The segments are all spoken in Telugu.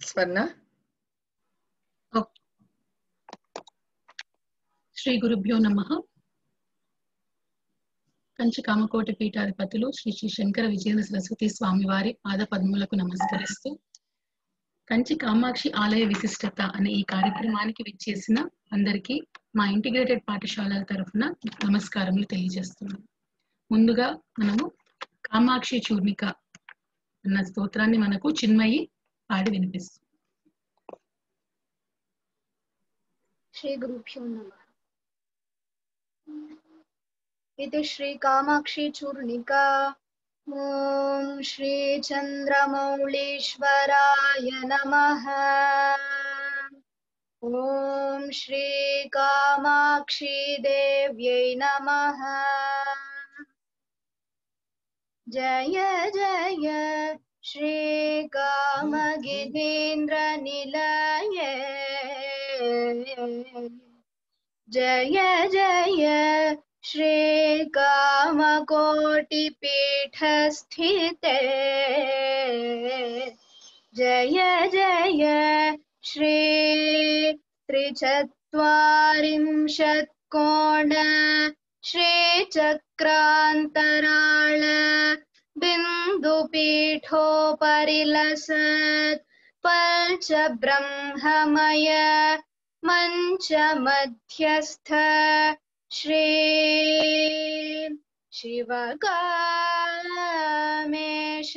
స్వర్ణ శ్రీ గురుభ్యో నమ కంచి కామకోటి పీఠాధిపతులు శ్రీ శ్రీ శంకర విజయేంద్ర సరస్వతి స్వామి వారి పాద పద్ములకు నమస్కరిస్తూ కంచి కామాక్షి ఆలయ విశిష్టత అనే ఈ కార్యక్రమానికి విచ్చేసిన అందరికీ మా ఇంటిగ్రేటెడ్ పాఠశాలల తరఫున నమస్కారములు తెలియజేస్తున్నాం ముందుగా మనము కామాక్షి చూర్ణిక అన్న స్తోత్రాన్ని మనకు చిన్మయి పాడి వినిపిస్తుంది श्री गुरुभ्यो नमः इति श्री कामाक्षी चूर्णिका ॐ श्री चन्द्रमौळीश्वराय नमः ॐ श्री कामाक्षी देव्यै नमः जय जय श्री कामगिरीन्द्रनिलये जय जय श्री कामकोटिपीठस्थिते जय जय श्री त्रिचत्वारिंशत्कोण श्रीचक्रान्तराळ बिन्दुपीठोपरिलसत् पञ्चब्रह्ममय मञ्चमध्यस्थ श्री शिवकामेश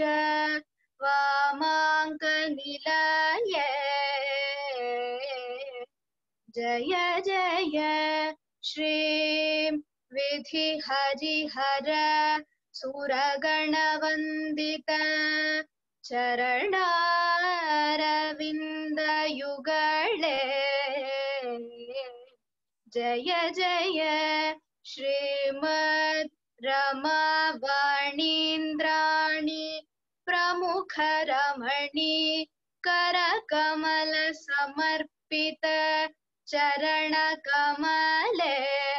वामाङ्कनिलय जय जय श्री विधिहरिहर सुरगणवन्दित चरणारविन्दयुगळे जय जय श्रीमद् रमावाणीन्द्राणि प्रमुखरमणि करकमलसमर्पित चरणकमले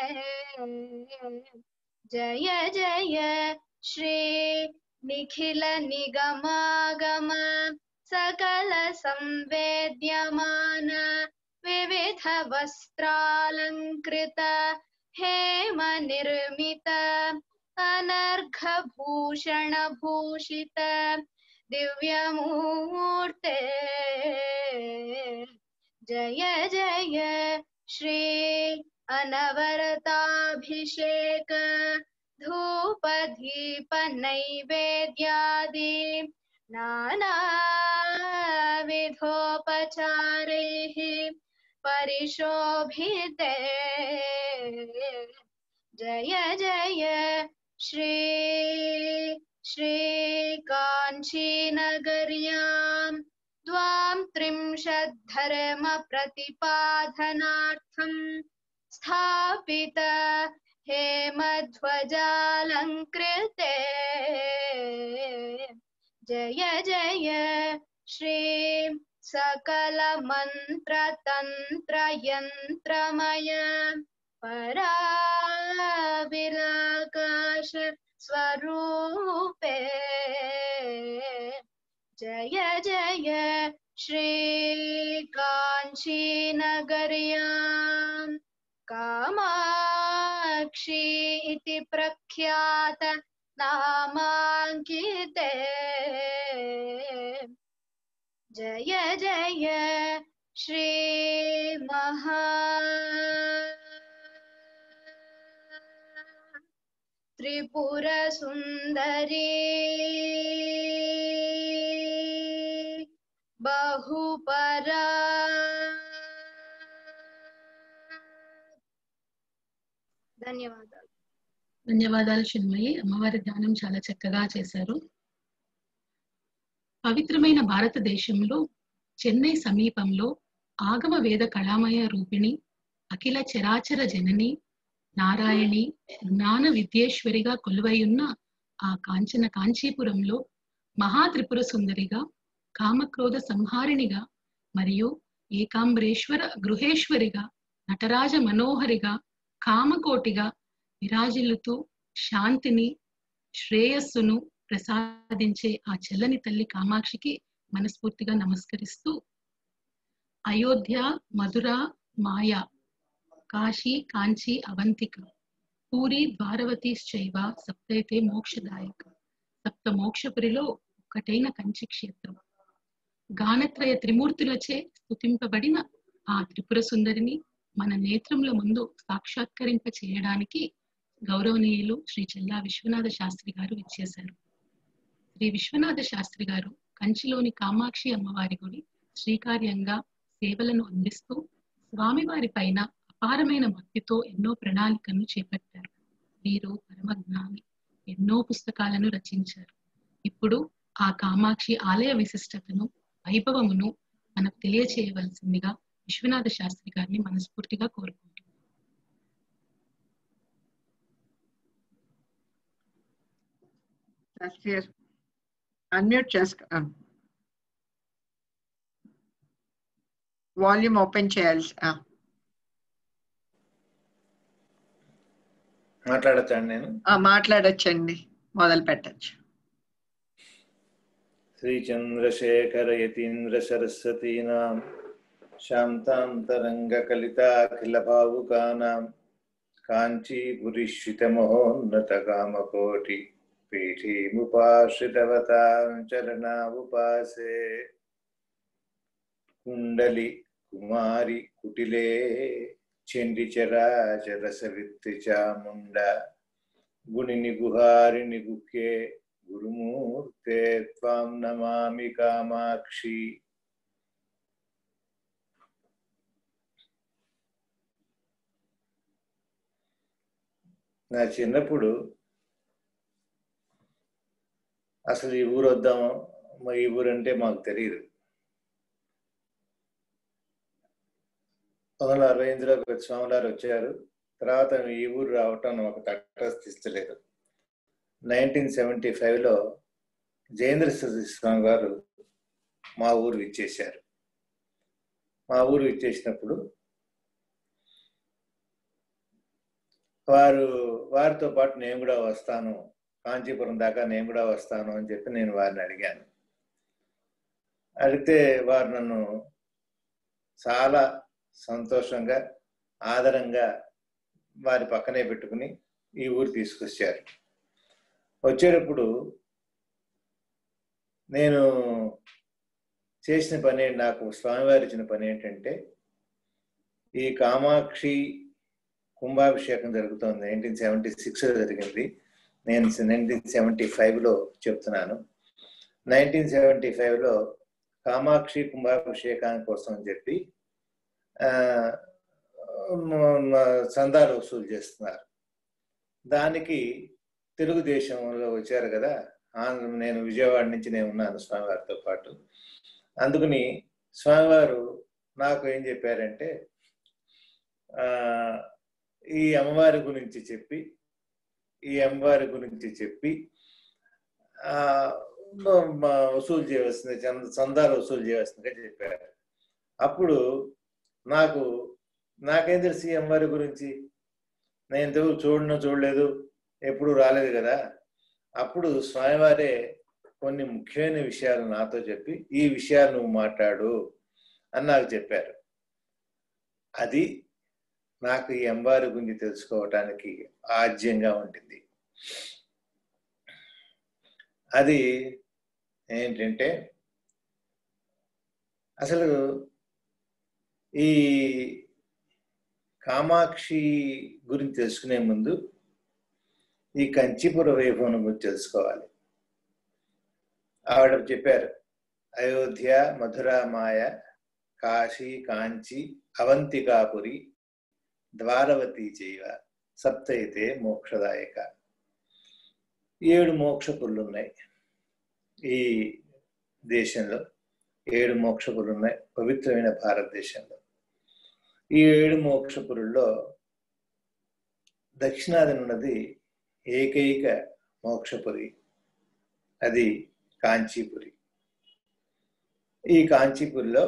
जय जय श्री निखिल निगमागम सकल संवेद्यमान विविध वस्त्रालङ्कृत हेम निर्मित अनर्घ भूषण भूषित दिव्यमूर्ते जय जय श्री अनवरताभिषेक धूप दीप नैवेद्यादि नानाविधोपचारैः परिशोभिते जय जय श्री श्री काञ्चीनगर्यां द्वां त्रिंशद्धर्मप्रतिपादनार्थं स्थापित हेमध्वजालङ्कृते जय जय श्री सकलमन्त्रतन्त्रयन्त्रमय पराविराकाश स्वरूपे जय जय श्री काञ्चीनगर्यां कामाक्षी इति प्रख्यात नामाङ्किते जय जय श्री महा त्रिपुरसुन्दरी बहुपरा ధన్యవాదాలు ధన్యవాదాలు చిన్మయి అమ్మవారి ధ్యానం చాలా చక్కగా చేశారు పవిత్రమైన భారతదేశంలో చెన్నై సమీపంలో ఆగమ వేద కళామయ రూపిణి అఖిల చరాచర జనని నారాయణి జ్ఞాన విద్యేశ్వరిగా కొలువైయున్న ఆ కాంచన కాంచీపురంలో మహా త్రిపుర సుందరిగా కామక్రోధ సంహారిణిగా మరియు ఏకాంబరేశ్వర గృహేశ్వరిగా నటరాజ మనోహరిగా కామకోటిగా విరాజిల్లుతూ శాంతిని శ్రేయస్సును ప్రసాదించే ఆ చెల్లని తల్లి కామాక్షికి మనస్ఫూర్తిగా నమస్కరిస్తూ అయోధ్య మధుర మాయ కాశీ కాంచి అవంతిక పూరి ద్వారవతీశ్చైవ సప్తైతే మోక్షదాయక సప్త మోక్షపురిలో ఒకటైన కంచి క్షేత్రం గానత్రయ త్రిమూర్తులచే స్తుతింపబడిన ఆ త్రిపుర సుందరిని మన నేత్రముల ముందు సాక్షాత్కరింప చేయడానికి గౌరవనీయులు శ్రీ చెల్లా విశ్వనాథ శాస్త్రి గారు ఇచ్చేశారు శ్రీ విశ్వనాథ శాస్త్రి గారు కంచిలోని కామాక్షి అమ్మవారి గుడి శ్రీకార్యంగా సేవలను అందిస్తూ స్వామివారి పైన అపారమైన భక్తితో ఎన్నో ప్రణాళికను చేపట్టారు వీరు పరమజ్ఞాని ఎన్నో పుస్తకాలను రచించారు ఇప్పుడు ఆ కామాక్షి ఆలయ విశిష్టతను వైభవమును మనకు తెలియచేయవలసిందిగా విశ్వనాథ శాస్త్రి గారిని మనస్ఫూర్తిగా కోరుకుంటున్నాను That's here. Unmute చేసుకో వాల్యూమ్ ఓపెన్ చేయాలి ఆ, మాట్లాడతాను నేను ఆ, మాట్లాడొచ్చండి మొదలు పెట్టచ్చు శ్రీచంద్రశేఖర యతీంద్ర సరస్వతీనాం శాంతాంతరంగకలితాఖిల భావుకానాం కాంచీపురిశ్రితమహోన్నత కామకోటి పీఠీముపాశ్రితవతాం చరణావుపాసే కుండలి కుమారి కుటిలే చండి చరాచర సవిత్రి చాముండ గుణిని గుహారిని గుహ్యే గురుమూర్తే త్వాం నమామి కామాక్షి నా చిన్నప్పుడు అసలు ఈ ఊరు వద్దాము మా ఈ ఊరు అంటే మాకు తెలియదు పంతొమ్మిది వందల అరవై ఎనిమిదిలో స్వామివారు వచ్చారు తర్వాత ఈ ఊరు రావటం మాకు తటస్థిస్తలేదు నైన్టీన్ సెవెంటీ ఫైవ్లో జయేంద్ర సరస్వతి స్వామి గారు మా ఊరు ఇచ్చేశారు మా ఊరు ఇచ్చేసినప్పుడు వారు వారితో పాటు నేను కూడా వస్తాను కాంచీపురం దాకా నేను కూడా వస్తాను అని చెప్పి నేను వారిని అడిగాను అడిగితే వారు నన్ను చాలా సంతోషంగా ఆదరంగా వారి పక్కనే పెట్టుకుని ఈ ఊరు తీసుకొచ్చారు వచ్చేటప్పుడు నేను చేసిన పని నాకు స్వామివారు ఇచ్చిన పని ఏంటంటే ఈ కామాక్షి కుంభాభిషేకం జరుగుతోంది నైన్టీన్ సెవెంటీ సిక్స్లో జరిగింది నేను నైన్టీన్ సెవెంటీ ఫైవ్లో చెప్తున్నాను నైన్టీన్ సెవెంటీ ఫైవ్లో కామాక్షి కుంభాభిషేకాని కోసం అని చెప్పి ఆ, మ- మ- చందాలు వసూలు చేస్తున్నారు దానికి తెలుగుదేశంలో వచ్చారు కదా ఆంధ్ర నేను విజయవాడ నుంచి నేను ఉన్నాను స్వామివారితో పాటు అందుకని స్వామివారు నాకు ఏం చెప్పారంటే ఆ, ఈ అమ్మవారి గురించి చెప్పి ఈ అమ్మవారి గురించి చెప్పి ఆ, మ- మ- వసూలు చేయవలసింది చంద చందాలు వసూలు చేయవలసిందిగా చెప్పారు అప్పుడు నాకు నాకేం తెలుసు ఈ అమ్మవారి గురించి నేను ఇంతకు చూడను చూడలేదు ఎప్పుడు రాలేదు కదా అప్పుడు స్వామివారే కొన్ని ముఖ్యమైన విషయాలు నాతో చెప్పి ఈ విషయాలు నువ్వు మాట్లాడు అని నాకు చెప్పారు అది నాకు ఈ అమ్మవారి గురించి తెలుసుకోవటానికి ఆజ్యంగా ఉంటుంది అది ఏంటంటే అసలు ఈ కామాక్షి గురించి తెలుసుకునే ముందు ఈ కంచిపుర వైభవం గురించి తెలుసుకోవాలి ఆవిడ చెప్పారు అయోధ్య మధురామాయ కాశీ కాంచి అవంతికాపురి ద్వారవతి చేయవ సప్తైతే మోక్షదాయక ఏడు మోక్షపురులు ఉన్నాయి ఈ దేశంలో ఏడు మోక్షపురులు ఉన్నాయి పవిత్రమైన భారతదేశంలో ఈ ఏడు మోక్షపురుల్లో దక్షిణాదిన ఉన్నది ఏకైక మోక్షపురి అది కాంచీపురి ఈ కాంచీపురిలో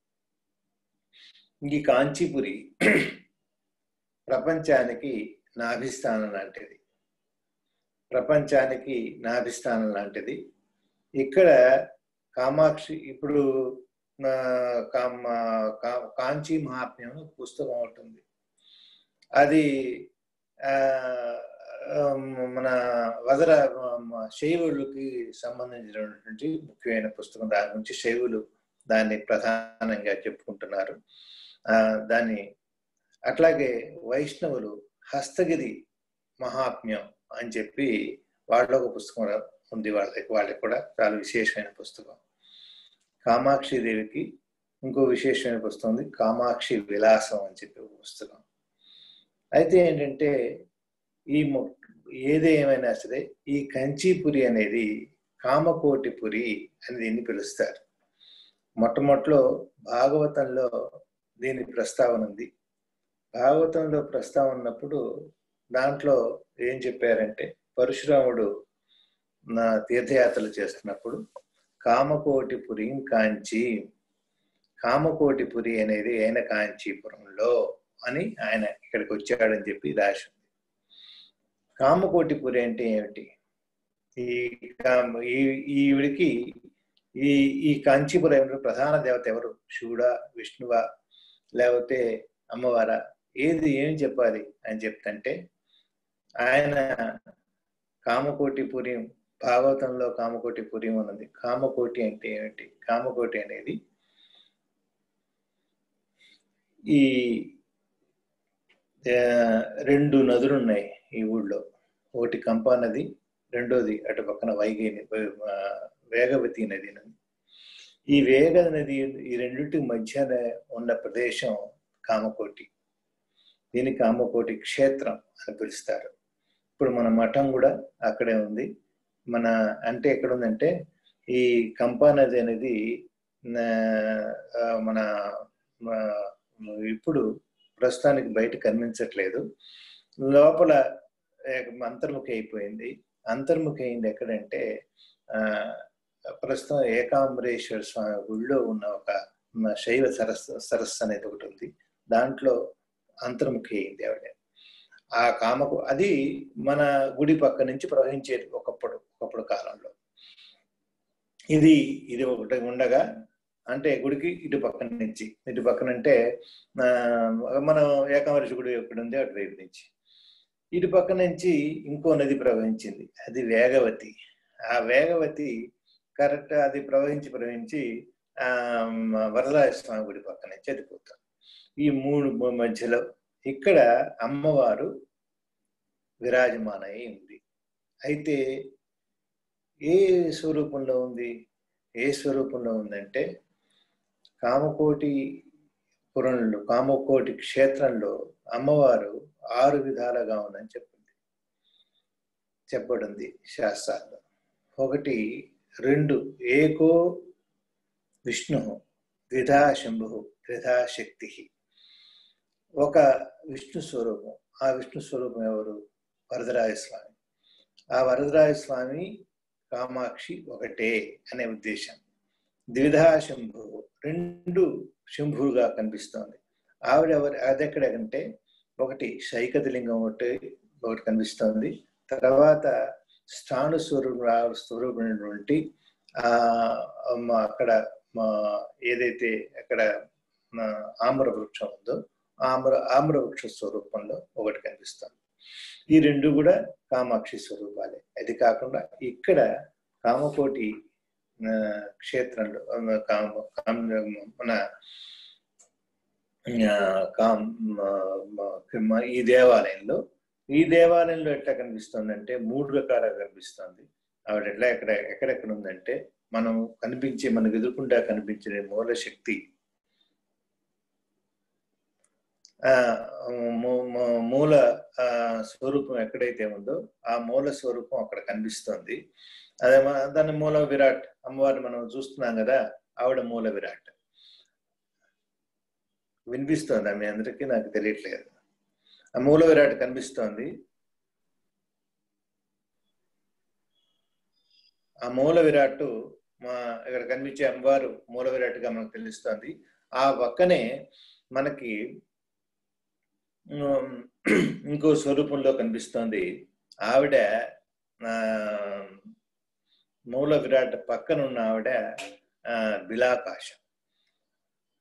ఈ కాంచీపురి ప్రపంచానికి నాభిస్థానం లాంటిది ప్రపంచానికి నాభిస్థానం లాంటిది ఇక్కడ కామాక్షి ఇప్పుడు ఆ, కామ- కా- కాంచీ మహాత్మ్యం అని ఒక పుస్తకం ఒకటి ఉంది అది ఆ, ఆ, మన వదర మ- శైవులకి సంబంధించినటువంటి ముఖ్యమైన పుస్తకం దాని నుంచి శైవులు దాన్ని ప్రధానంగా చెప్పుకుంటున్నారు ఆ, దాన్ని అట్లాగే వైష్ణవులు హస్తగిరి మహాత్మ్యం అని చెప్పి వాళ్ళ ఒక పుస్తకం ఉంది వాళ్ళకి వాళ్ళకి కూడా చాలా విశేషమైన పుస్తకం కామాక్షి దేవికి ఇంకో విశేషమైన పుస్తకం ఉంది కామాక్షి విలాసం అని చెప్పి ఒక పుస్తకం అయితే ఏంటంటే ఈ మొ- ఏది ఏమైనా సరే ఈ కంచీపురి అనేది కామకోటిపురి అని దీన్ని పిలుస్తారు మొట్టమొదటిలో భాగవతంలో దీని ప్రస్తావన ఉంది భాగవతంలో ప్రస్తావన ఉన్నప్పుడు దాంట్లో ఏం చెప్పారంటే పరశురాముడు నా తీర్థయాత్రలు చేస్తున్నప్పుడు కామకోటిపురి కాంచి కామకోటిపురి అనేది ఆయన కాంచీపురంలో అని ఆయన ఇక్కడికి వచ్చాడని చెప్పి రాసి ఉంది కామకోటిపురి అంటే ఏమిటి ఈ కామ- ఈ ఈవిడికి ఈ ఈ కాంచీపురం ఎవరు ప్రధాన దేవత ఎవరు శివుడా విష్ణువా లేకపోతే అమ్మవారా ఏది ఏం చెప్పాలి అని చెప్తంటే ఆయన కామకోటి పుర్యం భాగవతంలో కామకోటి పుర్యం ఉన్నది కామకోటి అంటే ఏమిటి కామకోటి అనేది ఈ ఆ, రెండు నదులు ఉన్నాయి ఈ ఊళ్ళో ఒకటి కంపా నది రెండోది అటు పక్కన వైగే ఆ, వేగవతి నది నది ఈ వేగ నది ఈ రెండింటి మధ్యన ఉన్న ప్రదేశం కామకోటి దీని కామకోటి క్షేత్రం అని పిలుస్తారు ఇప్పుడు మన మఠం కూడా అక్కడే ఉంది మన అంటే ఎక్కడ ఉందంటే ఈ కంపా నది అనేది ఆ, మన ఆ, ఇప్పుడు ప్రస్తుతానికి బయట కనిపించట్లేదు లోపల ఏ- అంతర్ముఖి అయిపోయింది అంతర్ముఖి అయింది ఎక్కడంటే ఆ ప్రస్తుతం ఏకాంబరేశ్వర స్వామి గుళ్ళో ఉన్న ఒక మ, శైవ సరస్సు సరస్సు అనేది ఒకటి ఉంది దాంట్లో అంతర్ముఖి అయింది ఆవిడ ఆ కామకు అది మన గుడి పక్క నుంచి ప్రవహించేది ఒకప్పుడు ఒకప్పుడు కాలంలో ఇది ఇది ఒకటి ఉండగా అంటే గుడికి ఇటు పక్కన నుంచి ఇటు పక్కన అంటే ఆ, మనం ఏకాంబరేశ్వర గుడి ఎక్కడ ఉంది అటువైపు నుంచి ఇటు పక్క నుంచి ఇంకో నది ప్రవహించింది అది వేగవతి ఆ వేగవతి కరెక్ట్ అది ప్రవహించి ప్రవహించి ఆ వరదరాజ స్వామి గుడి పక్క నుంచి అది పోతాం ఈ మూడు మ- మధ్యలో ఇక్కడ అమ్మవారు విరాజమానై ఉంది అయితే ఏ స్వరూపంలో ఉంది ఏ స్వరూపంలో ఉందంటే కామకోటి పురంలో కామకోటి క్షేత్రంలో అమ్మవారు ఆరు విధాలుగా ఉందని చెప్పింది చెప్పబడింది శాస్త్రాల్లో ఒకటి రెండు ఏకో విష్ణు ద్విధా శంభు ద్విధా శక్తి ఒక విష్ణు స్వరూపం ఆ విష్ణు స్వరూపం ఎవరు వరదరాజ స్వామి ఆ వరదరాజ స్వామి కామాక్షి ఒకటే అనే ఉద్దేశం ద్విధా శంభు రెండు శంభువుగా కనిపిస్తోంది ఆవిడ ఎవరు అదెక్కడంటే ఒకటి శైకతలింగం ఒకటి ఒకటి కనిపిస్తోంది తర్వాత స్థాను స్వరూప స్వరూపమైనటువంటి ఆ మా అక్కడ మా ఏదైతే అక్కడ మా ఆమ్ర వృక్షం ఉందో ఆమ్ర ఆమ్ర వృక్ష స్వరూపంలో ఒకటి కనిపిస్తుంది ఈ రెండు కూడా కామాక్షి స్వరూపాలే అది కాకుండా ఇక్కడ కామకోటి ఆ, క్షేత్రంలో ఆ, కామ కామ మన ఆ, కామ్ మ- మ- ఈ దేవాలయంలో ఈ దేవాలయంలో ఎట్లా కనిపిస్తుందంటే మూడు రకాలుగా కనిపిస్తుంది ఆవిడ ఎట్లా ఎక్కడ ఎక్కడెక్కడ ఉందంటే మనం కనిపించే మనకు ఎదుర్కొంటా కనిపించే మూల శక్తి ఆ మూ- మూ- మూల ఆ, స్వరూపం ఎక్కడైతే ఉందో ఆ మూల స్వరూపం అక్కడ కనిపిస్తుంది అదే మన- దాని మూల విరాట్ అమ్మవారిని మనం చూస్తున్నాం కదా ఆవిడ మూల విరాట్ వినిపిస్తోంది మీ అందరికీ నాకు తెలియట్లేదు ఆ మూల విరాట్ కనిపిస్తోంది ఆ మూల విరాట్ మా ఇక్కడ కనిపించే అమ్మవారు మూల విరాట్గా మనకు తెలుస్తోంది ఆ పక్కనే మనకి ఉమ్, ఇంకో స్వరూపంలో కనిపిస్తోంది ఆవిడ ఆ, మూల విరాట్ పక్కన ఉన్న ఆవిడ ఆ, బిలాకాశం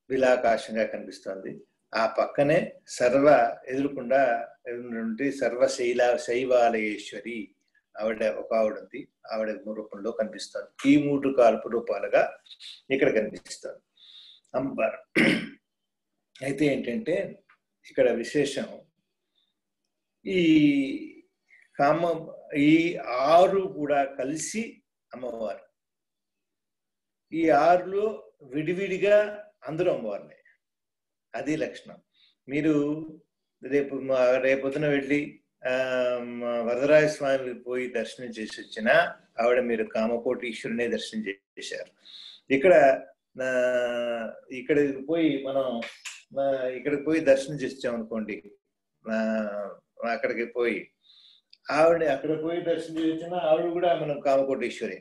విలాకాశంగా కనిపిస్తోంది ఆ పక్కనే సర్వ ఎదురుకుండా నుండి సర్వశైల శైవాలయేశ్వరి ఆవిడ ఒక ఆవిడ ఉంది ఆవిడ రూపంలో కనిపిస్తోంది ఈ మూడు కాల్పు రూపాలుగా ఇక్కడ కనిపిస్తోంది అమ్మవారు అయితే ఏంటంటే ఇక్కడ విశేషం ఈ కామ ఈ ఆరు కూడా కలిసి అమ్మవారు ఈ ఆరులో విడివిడిగా అందరూ అమ్మవారిని అది లక్షణం మీరు రేపు మా- రేపొద్దున వెళ్ళి ఆ, మా వరదరాజ స్వామి పోయి దర్శనం చేసి వచ్చిన ఆవిడ మీరు కామకోటీశ్వరునే దర్శనం చేశారు ఇక్కడ ఆ, ఇక్కడికి పోయి మనం ఆ, ఇక్కడికి పోయి దర్శనం చేసాం అనుకోండి ఆ, అక్కడికి పోయి ఆవిడ అక్కడ పోయి దర్శనం చేసిన ఆవిడ కూడా మనం కామకోటేశ్వరి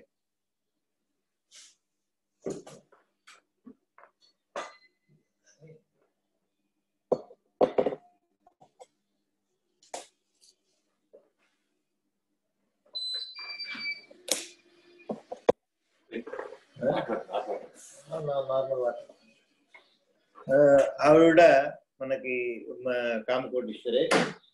ఆ, ఆవిడ మనకి మ- కామకోటేశ్వరే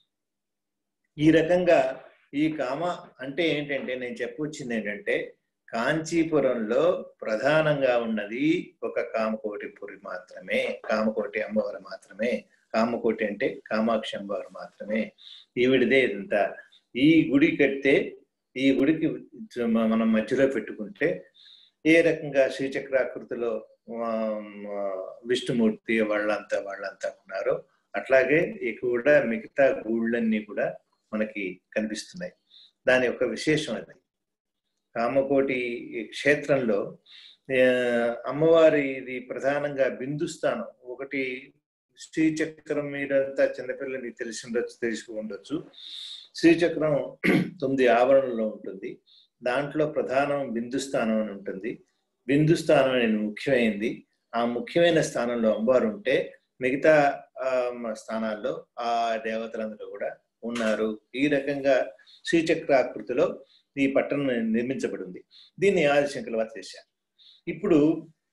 ఈ రకంగా ఈ కామ అంటే ఏంటంటే నేను చెప్పొచ్చింది ఏంటంటే కాంచీపురంలో ప్రధానంగా ఉన్నది ఒక కామకోటి పురి మాత్రమే కామకోటి అమ్మవారు మాత్రమే కామకోటి అంటే కామాక్షి అమ్మవారు మాత్రమే ఈవిడిదే ఇదంతా ఈ గుడి కడితే ఈ గుడికి మనం మధ్యలో పెట్టుకుంటే ఏ రకంగా శ్రీచక్రాకృతిలో ఆ, ఆ, విష్ణుమూర్తి వాళ్ళంతా వాళ్ళంతా ఉన్నారు అట్లాగే ఇక కూడా మిగతా గుళ్ళన్నీ కూడా మనకి కనిపిస్తున్నాయి దాని యొక్క విశేషం అది కామకోటి క్షేత్రంలో ఆ, అమ్మవారి ఇది ప్రధానంగా బిందు స్థానం ఒకటి శ్రీచక్రం మీదంతా చిన్నపిల్లలకి తెలిసి ఉండొచ్చు తెలిసి ఉండొచ్చు శ్రీచక్రం తొమ్మిది ఆవరణలో ఉంటుంది దాంట్లో ప్రధానం బిందు స్థానం అని ఉంటుంది బిందు స్థానం అనేది ముఖ్యమైనది ఆ ముఖ్యమైన స్థానంలో అమ్మవారు ఉంటే మిగతా ఆ, స్థానాల్లో ఆ దేవతలందరూ కూడా ఉన్నారు ఈ రకంగా శ్రీచక్రాకృతిలో ఈ పట్టణం నిర్మించబడింది దీన్ని ఆదిశంకర్ వారు చేశారు ఇప్పుడు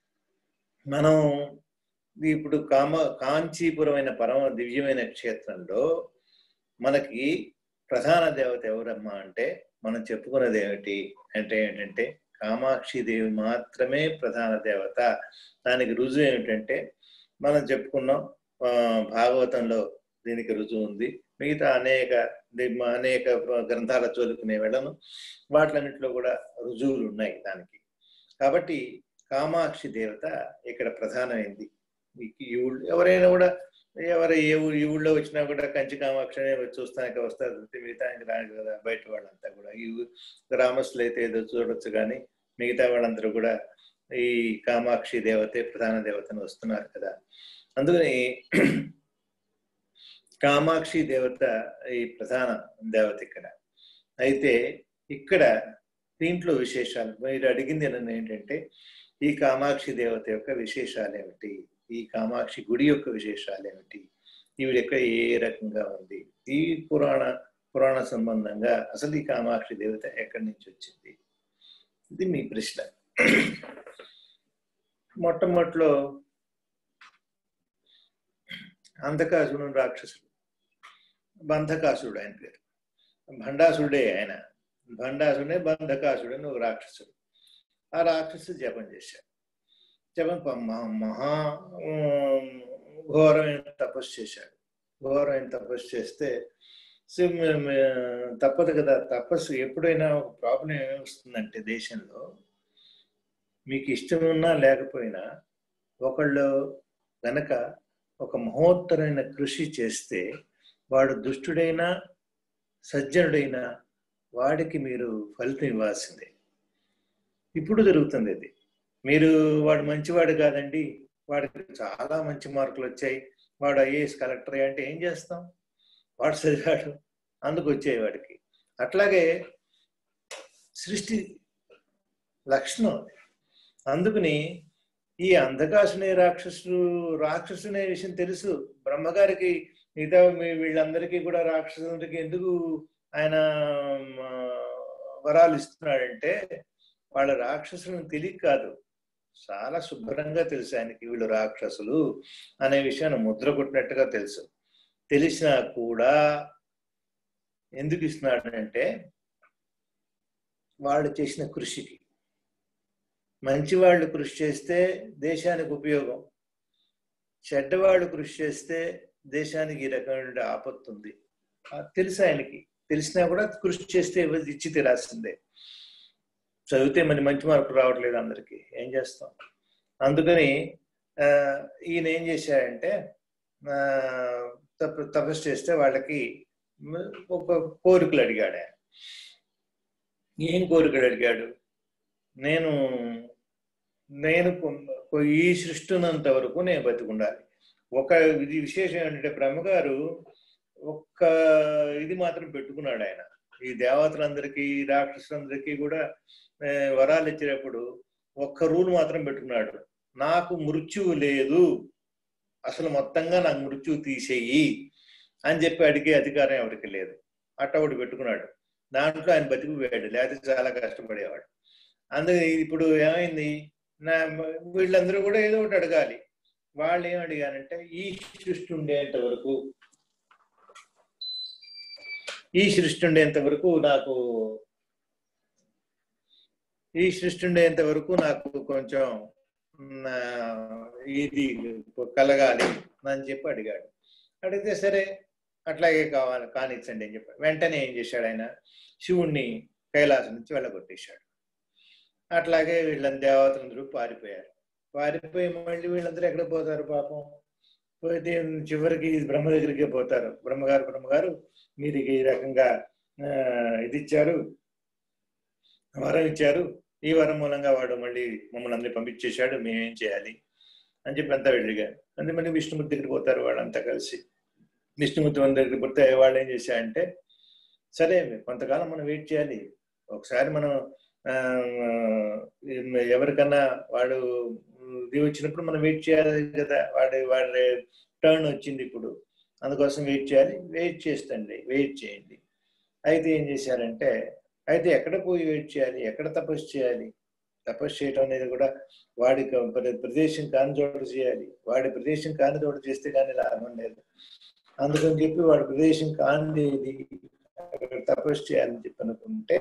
మనం ఇప్పుడు కామ కాంచీపురమైన పరమ దివ్యమైన క్షేత్రంలో మనకి ప్రధాన దేవత ఎవరమ్మా అంటే మనం చెప్పుకున్నది ఏమిటి అంటే ఏంటంటే కామాక్షి దేవి మాత్రమే ప్రధాన దేవత దానికి రుజువు ఏమిటంటే మనం చెప్పుకున్నాం ఆ, భాగవతంలో దీనికి రుజువు ఉంది మిగతా అనేక ది- అనేక గ్రంథాల చదువుకునే వెళ్ళను వాటిలన్నింటిలో కూడా రుజువులు ఉన్నాయి దానికి కాబట్టి కామాక్షి దేవత ఇక్కడ ప్రధానమైంది మీకు ఈ ఊళ్ళో ఎవరైనా కూడా ఎవరు ఏ ఊరు ఈ ఊళ్ళో వచ్చినా కూడా కంచి కామాక్షి అనే చూస్తానికి వస్తారు తప్పితే మిగతా ఆయన రాదు కదా బయట వాళ్ళంతా కూడా ఈ ఊ- గ్రామస్తులు అయితే ఏదో చూడొచ్చు కానీ మిగతా వాళ్ళందరూ కూడా ఈ కామాక్షి దేవతే ప్రధాన దేవతను వస్తున్నారు కదా అందుకని కామాక్షి దేవత ఈ ప్రధాన దేవత ఇక్కడ అయితే ఇక్కడ దీంట్లో విశేషాలు మీరు అడిగింది నన్ను ఏంటంటే ఈ కామాక్షి దేవత యొక్క విశేషాలు ఏమిటి ఈ కామాక్షి గుడి యొక్క విశేషాలు ఏమిటి ఈవిడ యొక్క ఏ రకంగా ఉంది ఈ పురాణ పురాణ సంబంధంగా అసలు ఈ కామాక్షి దేవత ఎక్కడి నుంచి వచ్చింది ఇది మీ ప్రశ్న మొట్టమొదటిలో అంధకాసుడు రాక్షసుడు బంధకాసుడు ఆయన పేరు భండాసుడే ఆయన భండాసుడే బంధకాసుడు అని ఒక రాక్షసుడు ఆ రాక్షసుడు జపం చేశాడు జపం ప- మహా మహా ఉమ్, ఘోరమైన తపస్సు చేశాడు ఘోరమైన తపస్సు చేస్తే సి- మ- మ- తప్పదు కదా తపస్సు ఎప్పుడైనా ఒక ప్రాబ్లం ఏమొస్తుందంటే దేశంలో మీకు ఇష్టం ఉన్నా లేకపోయినా ఒకళ్ళు గనక ఒక మహోత్తరైన కృషి చేస్తే వాడు దుష్టుడైనా సజ్జనుడైనా వాడికి మీరు ఫలితం ఇవ్వాల్సిందే ఇప్పుడు జరుగుతుంది ఇది మీరు వాడు మంచివాడు కాదండి వాడికి చాలా మంచి మార్కులు వచ్చాయి వాడు ఐఏఎస్ కలెక్టర్ అంటే ఏం చేస్తాం వాడు చదివాడు అందుకు వచ్చాయి వాడికి అట్లాగే సృష్టి లక్షణం అది అందుకని ఈ అంధకాసునే రాక్షసుడు రాక్షసునే విషయం తెలుసు బ్రహ్మగారికి మిగతా మీ వీళ్ళందరికీ కూడా రాక్షసులకి ఎందుకు ఆయన ఆ, వరాలు ఇస్తున్నాడంటే వాళ్ళ రాక్షసులను తెలియక కాదు చాలా శుభ్రంగా తెలుసు ఆయనకి వీళ్ళు రాక్షసులు అనే విషయాన్ని ముద్ర కొట్టినట్టుగా తెలుసు తెలిసినా కూడా ఎందుకు ఇస్తున్నాడంటే వాళ్ళు చేసిన కృషికి మంచివాళ్ళు కృషి చేస్తే దేశానికి ఉపయోగం చెడ్డవాళ్ళు కృషి చేస్తే దేశానికి ఈ రకమైన ఆపత్తు ఉంది ఆ తెలుసు ఆయనకి తెలిసినా కూడా కృషి చేస్తే ఇవ్వ- ఇచ్చి తీరాల్సిందే చదివితే మరి మంచి మార్కులు రావట్లేదు అందరికి ఏం చేస్తాం అందుకని ఆ, ఈయన ఏం చేశాడంటే ఆ, తప తపస్సు చేస్తే వాళ్ళకి మ- ఒక కోరికలు అడిగాడు ఆయన ఏం కోరికలు అడిగాడు నేను నేను కొ- ఈ సృష్టి ఉన్నంత వరకు నేను బతికుండాలి ఒక ఇది విశేషం ఏంటంటే బ్రహ్మగారు ఒక్క ఇది మాత్రం పెట్టుకున్నాడు ఆయన ఈ దేవతలందరికీ ఈ రాక్షసులందరికీ కూడా ఆ, వరాలు ఇచ్చేటప్పుడు ఒక్క రూల్ మాత్రం పెట్టుకున్నాడు నాకు మృత్యువు లేదు అసలు మొత్తంగా నాకు మృత్యువు తీసేయి అని చెప్పి అడిగే అధికారం ఎవరికి లేదు అట్ట ఒకటి పెట్టుకున్నాడు దాంట్లో ఆయన బతికిపోయాడు లేకపోతే చాలా కష్టపడేవాడు అందుకే ఇప్పుడు ఏమైంది నా వీళ్ళందరూ కూడా ఏదో ఒకటి అడగాలి వాళ్ళు ఏం అడిగారంటే ఈ సృష్టి ఉండేంత వరకు ఈ సృష్టి ఉండేంత వరకు నాకు ఈ సృష్టి ఉండేంత వరకు నాకు కొంచెం నా ఇది కలగాలి అని చెప్పి అడిగాడు అడిగితే సరే అట్లాగే కావాలి కానిచ్చండి అని చెప్పాడు వెంటనే ఏం చేశాడు ఆయన శివుణ్ణి కైలాసం నుంచి వెళ్ళగొట్టేశాడు అట్లాగే వీళ్ళని దేవతలందరూ పారిపోయారు పారిపోయి మళ్ళీ వీళ్ళందరూ ఎక్కడ పోతారు పాపం పోతే చివరికి బ్రహ్మ దగ్గరికే పోతారు బ్రహ్మగారు బ్రహ్మగారు మీరు ఈ రకంగా ఆ, ఇది ఇచ్చారు వరం ఇచ్చారు ఈ వరం మూలంగా వాడు మళ్ళీ మమ్మల్ని అందరినీ పంపించేశాడు మేమేం చేయాలి అని చెప్పి అంతా వెళ్ళిగారు అంటే మళ్ళీ విష్ణుమూర్తి దగ్గరికి పోతారు వాళ్ళంతా కలిసి విష్ణుమూర్తి మన దగ్గరికి పోతే వాళ్ళు ఏం చేశారంటే సరే కొంతకాలం మనం వెయిట్ చేయాలి ఒకసారి మనం ఆ, ఎవరికన్నా వాడు ఇది వచ్చినప్పుడు మనం వెయిట్ చేయాలి కదా వాడి వాడి టర్న్ వచ్చింది ఇప్పుడు అందుకోసం వెయిట్ చేయాలి వెయిట్ చేస్తండి వెయిట్ చేయండి అయితే ఏం చేశారంటే అయితే ఎక్కడ పోయి వెయిట్ చేయాలి ఎక్కడ తపస్సు చేయాలి తపస్సు చేయడం అనేది కూడా వాడి క- ప్ర- ప్రదేశం కాని చోట చేయాలి వాడి ప్రదేశం కాని చోట చేస్తే కానీ లాభం లేదు అందుకని చెప్పి వాడి ప్రదేశం కానిది ఏది? అక్కడ తపస్సు చేయాలని చెప్పి అనుకుంటే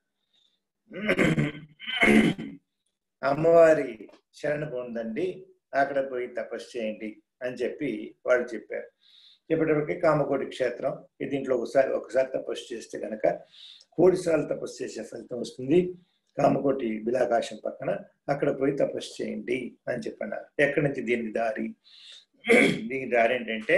అమ్మవారి శరణ పొందండి అక్కడ పోయి తపస్సు చేయండి అని చెప్పి వాళ్ళు చెప్పారు చెప్పేటప్పటికి కామకోటి క్షేత్రం ఇది దీంట్లో ఒకసారి ఒకసారి తపస్సు చేస్తే కనుక కోటి సార్లు తపస్సు చేసే ఫలితం వస్తుంది కామకోటి బిలాకాశం పక్కన అక్కడ పోయి తపస్సు చేయండి అని చెప్పన్నారు ఎక్కడి నుంచి దీనికి దారి దీనికి దారి ఏంటంటే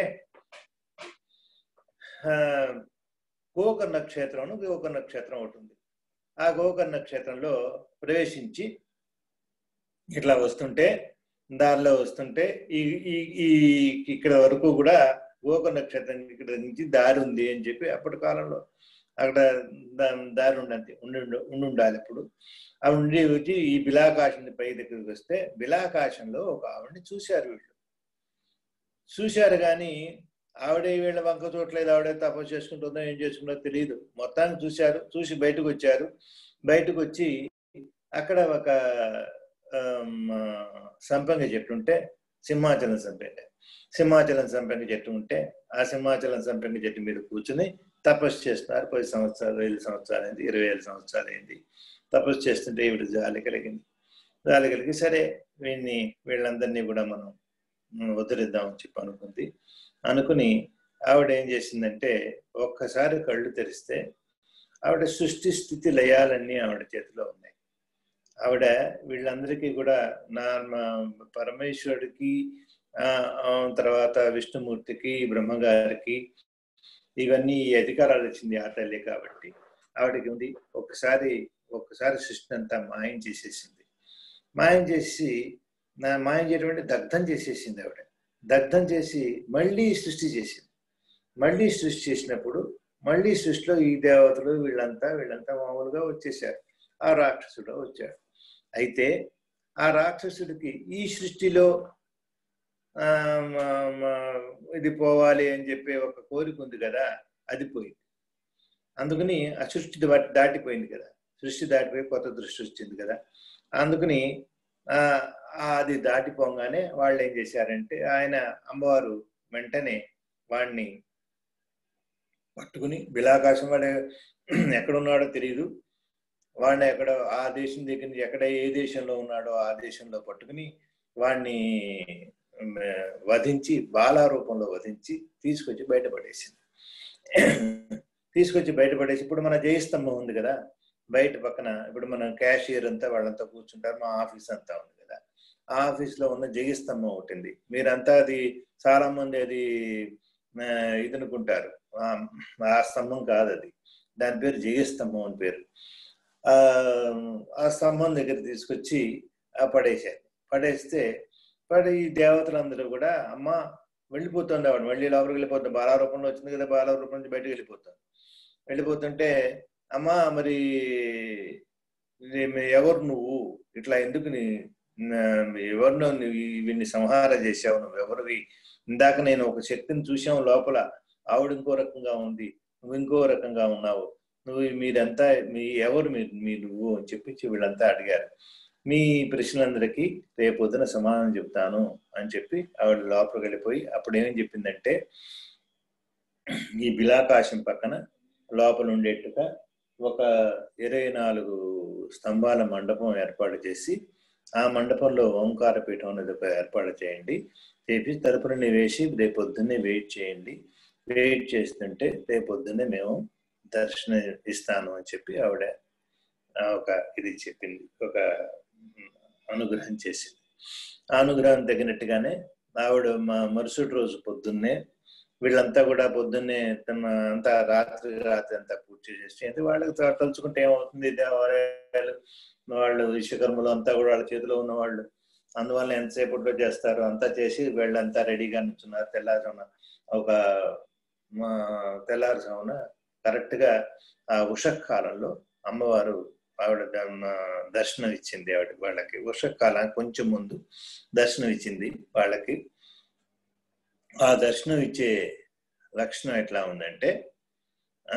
ఆ, గోకర్ణ క్షేత్రం గోకర్ణ క్షేత్రం ఒకటి ఉంది ఆ గోకర్ణ క్షేత్రంలో ప్రవేశించి ఇట్లా వస్తుంటే దారిలో వస్తుంటే ఈ ఈ ఈ ఇక్కడ వరకు కూడా గోకర్ణ క్షేత్రం ఇక్కడ నుంచి దారి ఉంది అని చెప్పి అప్పటి కాలంలో అక్కడ దా- దారి ఉండండి ఉండి ఉండి ఉండాలి అప్పుడు ఆ ఉండి వచ్చి ఈ బిలాకాశం పై దగ్గరికి వస్తే బిలాకాశంలో ఒక ఆవిడని చూశారు వీళ్ళు చూశారు కానీ ఆవిడే వీళ్ళ వంక చూడలేదు ఆవిడే తపస్సు చేసుకుంటుందో ఏం చేసుకుంటుందో తెలియదు మొత్తాన్ని చూశారు చూసి బయటకు వచ్చారు బయటకు వచ్చి అక్కడ ఒక ఆమ్, సంపంగి చెట్టు ఉంటే సింహాచలం సంపంగి సింహాచలం సంపంగి చెట్టు ఉంటే ఆ సింహాచలం సంపంగి చెట్టు మీద కూర్చుని తపస్సు చేస్తున్నారు పది సంవత్సరాలు ఐదు సంవత్సరాలు అయింది ఇరవై ఐదు సంవత్సరాలు అయింది తపస్సు చేస్తుంటే ఈవిడ జాలి కలిగింది జాలి కలిగి సరే వీళ్ళని వీళ్ళందరినీ కూడా మనం ఉమ్, వదిలేద్దామని చెప్పి అనుకుంది అనుకుని ఆవిడ ఏం చేసిందంటే ఒక్కసారి కళ్ళు తెరిస్తే ఆవిడ సృష్టి స్థితి లయాలన్నీ ఆవిడ చేతిలో ఉన్నాయి ఆవిడ వీళ్ళందరికీ కూడా నా మా- పరమేశ్వరుడికి ఆ, ఆ, తర్వాత విష్ణుమూర్తికి బ్రహ్మగారికి ఇవన్నీ ఈ అధికారాలు ఇచ్చింది ఆ తల్లి కాబట్టి ఆవిడకి ఉంది ఒకసారి ఒక్కసారి సృష్టి అంతా మాయం చేసేసింది మాయం చేసి నా మాయం చేయడం అంటే దగ్ధం చేసేసింది ఆవిడ దగ్ధం చేసి మళ్ళీ సృష్టి చేసింది మళ్ళీ సృష్టి చేసినప్పుడు మళ్ళీ సృష్టిలో ఈ దేవతలు వీళ్ళంతా వీళ్ళంతా మామూలుగా వచ్చేసారు ఆ రాక్షసుడు వచ్చాడు అయితే ఆ రాక్షసుడికి ఈ సృష్టిలో ఆ, మ- మ- ఇది పోవాలి అని చెప్పే ఒక కోరిక ఉంది కదా అది పోయింది అందుకని ఆ సృష్టి దాటి- దాటిపోయింది కదా సృష్టి దాటిపోయి కొత్త దృష్టి వచ్చింది కదా అందుకని ఆ, అది దాటిపోగానే వాళ్ళు ఏం చేశారంటే ఆయన అమ్మవారు వెంటనే వాడిని పట్టుకుని బిలాకాశం వాడు ఎక్కడున్నాడో తెలియదు వాడిని ఎక్కడ ఆ దేశం దగ్గర నుంచి ఎక్కడ ఏ దేశంలో ఉన్నాడో ఆ దేశంలో పట్టుకుని వాడిని ఉమ్, వధించి బాలా రూపంలో వధించి తీసుకొచ్చి బయటపడేసింది తీసుకొచ్చి బయటపడేసి ఇప్పుడు మన జయస్తంభం ఉంది కదా బయట పక్కన ఇప్పుడు మన క్యాషియర్ అంతా వాళ్ళంతా కూర్చుంటారు మా ఆఫీస్ అంతా ఉంది కదా ఆ ఆఫీస్ లో ఉన్న జయస్తంభం ఒకటి ఉంది మీరంతా అది చాలా మంది అది ఆ, ఇది అనుకుంటారు ఆ, ఆ స్తంభం కాదు అది దాని పేరు జయస్తంభం అని పేరు ఆ ఆ స్తంభం దగ్గర తీసుకొచ్చి ఆ పడేశారు పడేస్తే పడి ఈ దేవతలందరూ కూడా అమ్మ వెళ్ళిపోతుంది ఆవిడ మళ్ళీ లోపలికి వెళ్ళిపోతుంది బాలారూపంలో వచ్చింది కదా బాలారూపం నుంచి బయటకు వెళ్ళిపోతుంది వెళ్ళిపోతుంటే అమ్మా మరి ఇది మీ- ఎవరు నువ్వు ఇట్లా ఎందుకు నీ నా- ఎవరినో నువ్వు వీడిని సంహారం చేశావు నువ్వు ఎవరివి ఇందాక నేను ఒక శక్తిని చూశాం లోపల ఆవిడ ఇంకో రకంగా ఉంది నువ్వు ఇంకో రకంగా ఉన్నావు నువ్వు మీరంతా మీ ఎవరు మీరు మీ నువ్వు అని చెప్పి వీళ్ళంతా అడిగారు మీ ప్రశ్నలందరికీ రేపొద్దున సమాధానం చెప్తాను అని చెప్పి ఆవిడ లోపలికి వెళ్ళిపోయి అప్పుడు ఏమని చెప్పిందంటే ఈ బిలాకాశం పక్కన లోపల ఉండేట్టుగా ఒక ఇరవై నాలుగు స్తంభాల మండపం ఏర్పాటు చేసి ఆ మండపంలో ఓంకార పీఠం అనేది ఒక ఏర్పాటు చేయండి చేసి తలుపులని వేసి రేపొద్దున్నే వెయిట్ చేయండి వెయిట్ చేస్తుంటే రేపొద్దున్నే మేము దర్శనం ఇస్తాను అని చెప్పి ఆవిడ ఆ ఒక ఇది చెప్పింది ఒక ఉమ్, అనుగ్రహం చేసింది ఆ అనుగ్రహం తగినట్టుగానే ఆవిడ మా మరుసటి రోజు పొద్దున్నే వీళ్ళంతా కూడా పొద్దున్నే తమ అంతా రాత్రి రాత్రి అంతా పూర్తి చేసి అంటే వాళ్ళకి త- తలుచుకుంటే ఏమవుతుంది దేవాలయాలు వాళ్ళు విశ్వకర్మలు అంతా కూడా వాళ్ళ చేతిలో ఉన్న వాళ్ళు అందువల్ల ఎంతసేపట్లో చేస్తారు అంతా చేసి వీళ్ళంతా రెడీగా నిల్చున్నారు తెల్లారుజామున ఒక మా తెల్లారుజామున కరెక్ట్ గా ఆ ఉషకాలంలో అమ్మవారు ఆవిడ ద- దర్శనం ఇచ్చింది ఆవిడ వాళ్ళకి ఉషకాలం కొంచెం ముందు దర్శనం ఇచ్చింది వాళ్ళకి ఆ దర్శనం ఇచ్చే లక్షణం ఎట్లా ఉందంటే ఆ,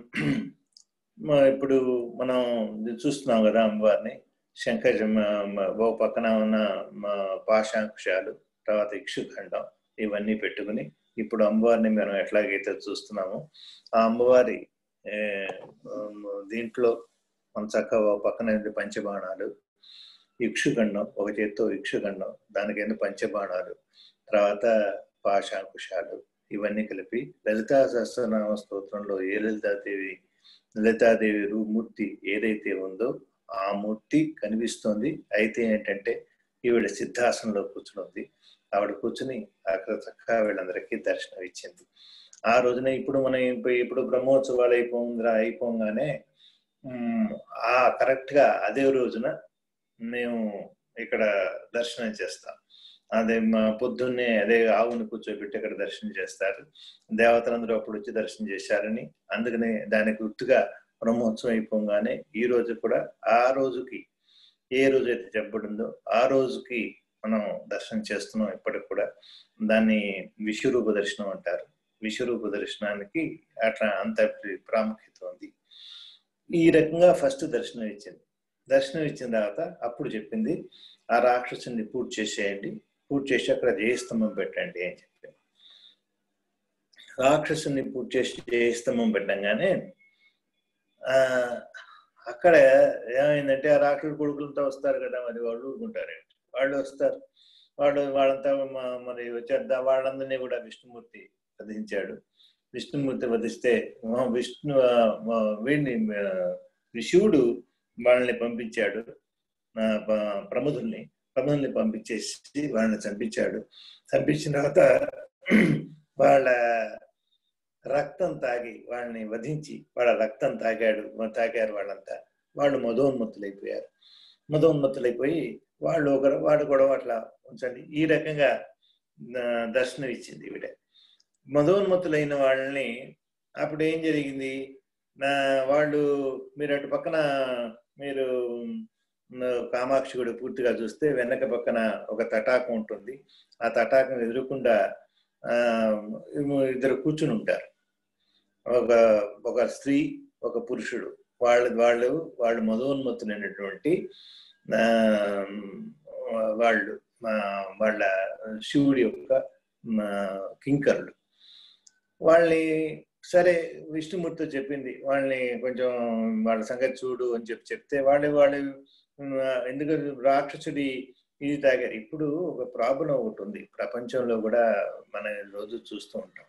మ- ఇప్పుడు మనం ఇది చూస్తున్నాం కదా అమ్మవారిని శంకర మ- మ- ఓ పక్కన ఉన్న మ- పాశాంకుశాలు తర్వాత ఇక్షుఖండం ఇవన్నీ పెట్టుకుని ఇప్పుడు అమ్మవారిని మనం ఎట్లాగైతే చూస్తున్నామో ఆ అమ్మవారి ఏ, ఉమ్, దీంట్లో మన చక్కగా ఓ పక్కన ఏంటి పంచబాణాలు ఇక్షుఖండం ఒక చేత్తో ఇక్షుఖండం దానికి ఏంటి పంచబాణాలు తర్వాత పాశాంకుశాలు ఇవన్నీ కలిపి లలితా సహస్రనామ స్తోత్రంలో ఏ లలితాదేవి లలితాదేవి రూ మూర్తి ఏదైతే ఉందో ఆ మూర్తి కనిపిస్తోంది అయితే ఏంటంటే ఈవిడ సిద్ధాసనంలో కూర్చుని ఆవిడ కూర్చుని అక్కడ చక్కగా వీళ్ళందరికీ దర్శనం ఇచ్చింది ఆ రోజున ఇప్పుడు మనం ఇప్పుడు ఇప్పుడు బ్రహ్మోత్సవాలు అయిపోంగా అయిపోగానే ఉమ్, ఆ కరెక్ట్ గా అదే రోజున మేము ఇక్కడ దర్శనం చేస్తాం అదే మా పొద్దున్నే అదే ఆవుని కూర్చోబెట్టి అక్కడ దర్శనం చేస్తారు దేవతలందరూ అప్పుడు వచ్చి దర్శనం చేశారని అందుకనే దానికి గుర్తుగా బ్రహ్మోత్సవం అయిపోగానే ఈ రోజు కూడా ఆ రోజుకి ఏ రోజు అయితే చెప్పబడిందో ఆ రోజుకి మనం దర్శనం చేస్తున్నాం ఇప్పటికి కూడా దాన్ని విశ్వరూప దర్శనం అంటారు విశ్వరూప దర్శనానికి అట్లా అంత ప్రాముఖ్యత ఉంది ఈ రకంగా ఫస్ట్ దర్శనం ఇచ్చింది దర్శనం ఇచ్చిన తర్వాత అప్పుడు చెప్పింది ఆ రాక్షసుని పూర్తి చేసేయండి పూర్తి చేసి అక్కడ జయస్తంభం పెట్టండి అని చెప్పింది రాక్షసుని పూర్తి చేసి జయస్తంభం పెట్టంగానే ఆ అక్కడ ఏమైందంటే ఆ రాక్షసు కొడుకులతో వస్తారు కదా మరి వాళ్ళు ఊరుకుంటారు వాళ్ళు వస్తారు వాళ్ళు వాళ్ళంతా మ- మరి వచ్చేద్దా వాళ్ళందరినీ కూడా విష్ణుమూర్తి వధించాడు విష్ణుమూర్తి వధిస్తే మా విష్ణు ఆ, మా వీడిని ఆ, శివుడు వాళ్ళని పంపించాడు ఆ, ప- ప్రముదుల్ని ప్రముదుల్ని పంపించేసి వాళ్ళని చంపించాడు చంపించిన తర్వాత వాళ్ళ రక్తం తాగి వాళ్ళని వధించి వాళ్ళ రక్తం తాగాడు తాగారు వాళ్ళంతా వాళ్ళు మధోన్మత్తులైపోయారు మధోన్మత్తులైపోయి వాళ్ళు ఒక వాడు కూడా అట్లా ఉంచండి ఈ రకంగా ఆ, దర్శనం ఇచ్చింది ఈవిడ మధోన్మత్తులైన వాళ్ళని అప్పుడు ఏం జరిగింది నా వాళ్ళు మీరు అటు పక్కన మీరు ఉమ్, కామాక్షి గుడి పూర్తిగా చూస్తే వెనక పక్కన ఒక తటాకం ఉంటుంది ఆ తటాకం ఎదురుకుండా ఆ ఇద్దరు కూర్చుని ఉంటారు ఒక ఒక స్త్రీ ఒక పురుషుడు వాళ్ళ వాళ్ళు వాళ్ళు మధోన్మత్తులైనటువంటి ఆ, వాళ్ళు మా వాళ్ళ శివుడి యొక్క మా కింకరులు వాళ్ళని సరే విష్ణుమూర్తితో చెప్పింది వాళ్ళని కొంచెం వాళ్ళ సంగతి చూడు అని చెప్పి చెప్తే వాళ్ళు వాళ్ళు ఉమ్, ఎందుకంటే రాక్షసుడి ఇది తాగారు ఇప్పుడు ఒక ప్రాబ్లం ఒకటి ఉంది ప్రపంచంలో కూడా మనం రోజు చూస్తూ ఉంటాం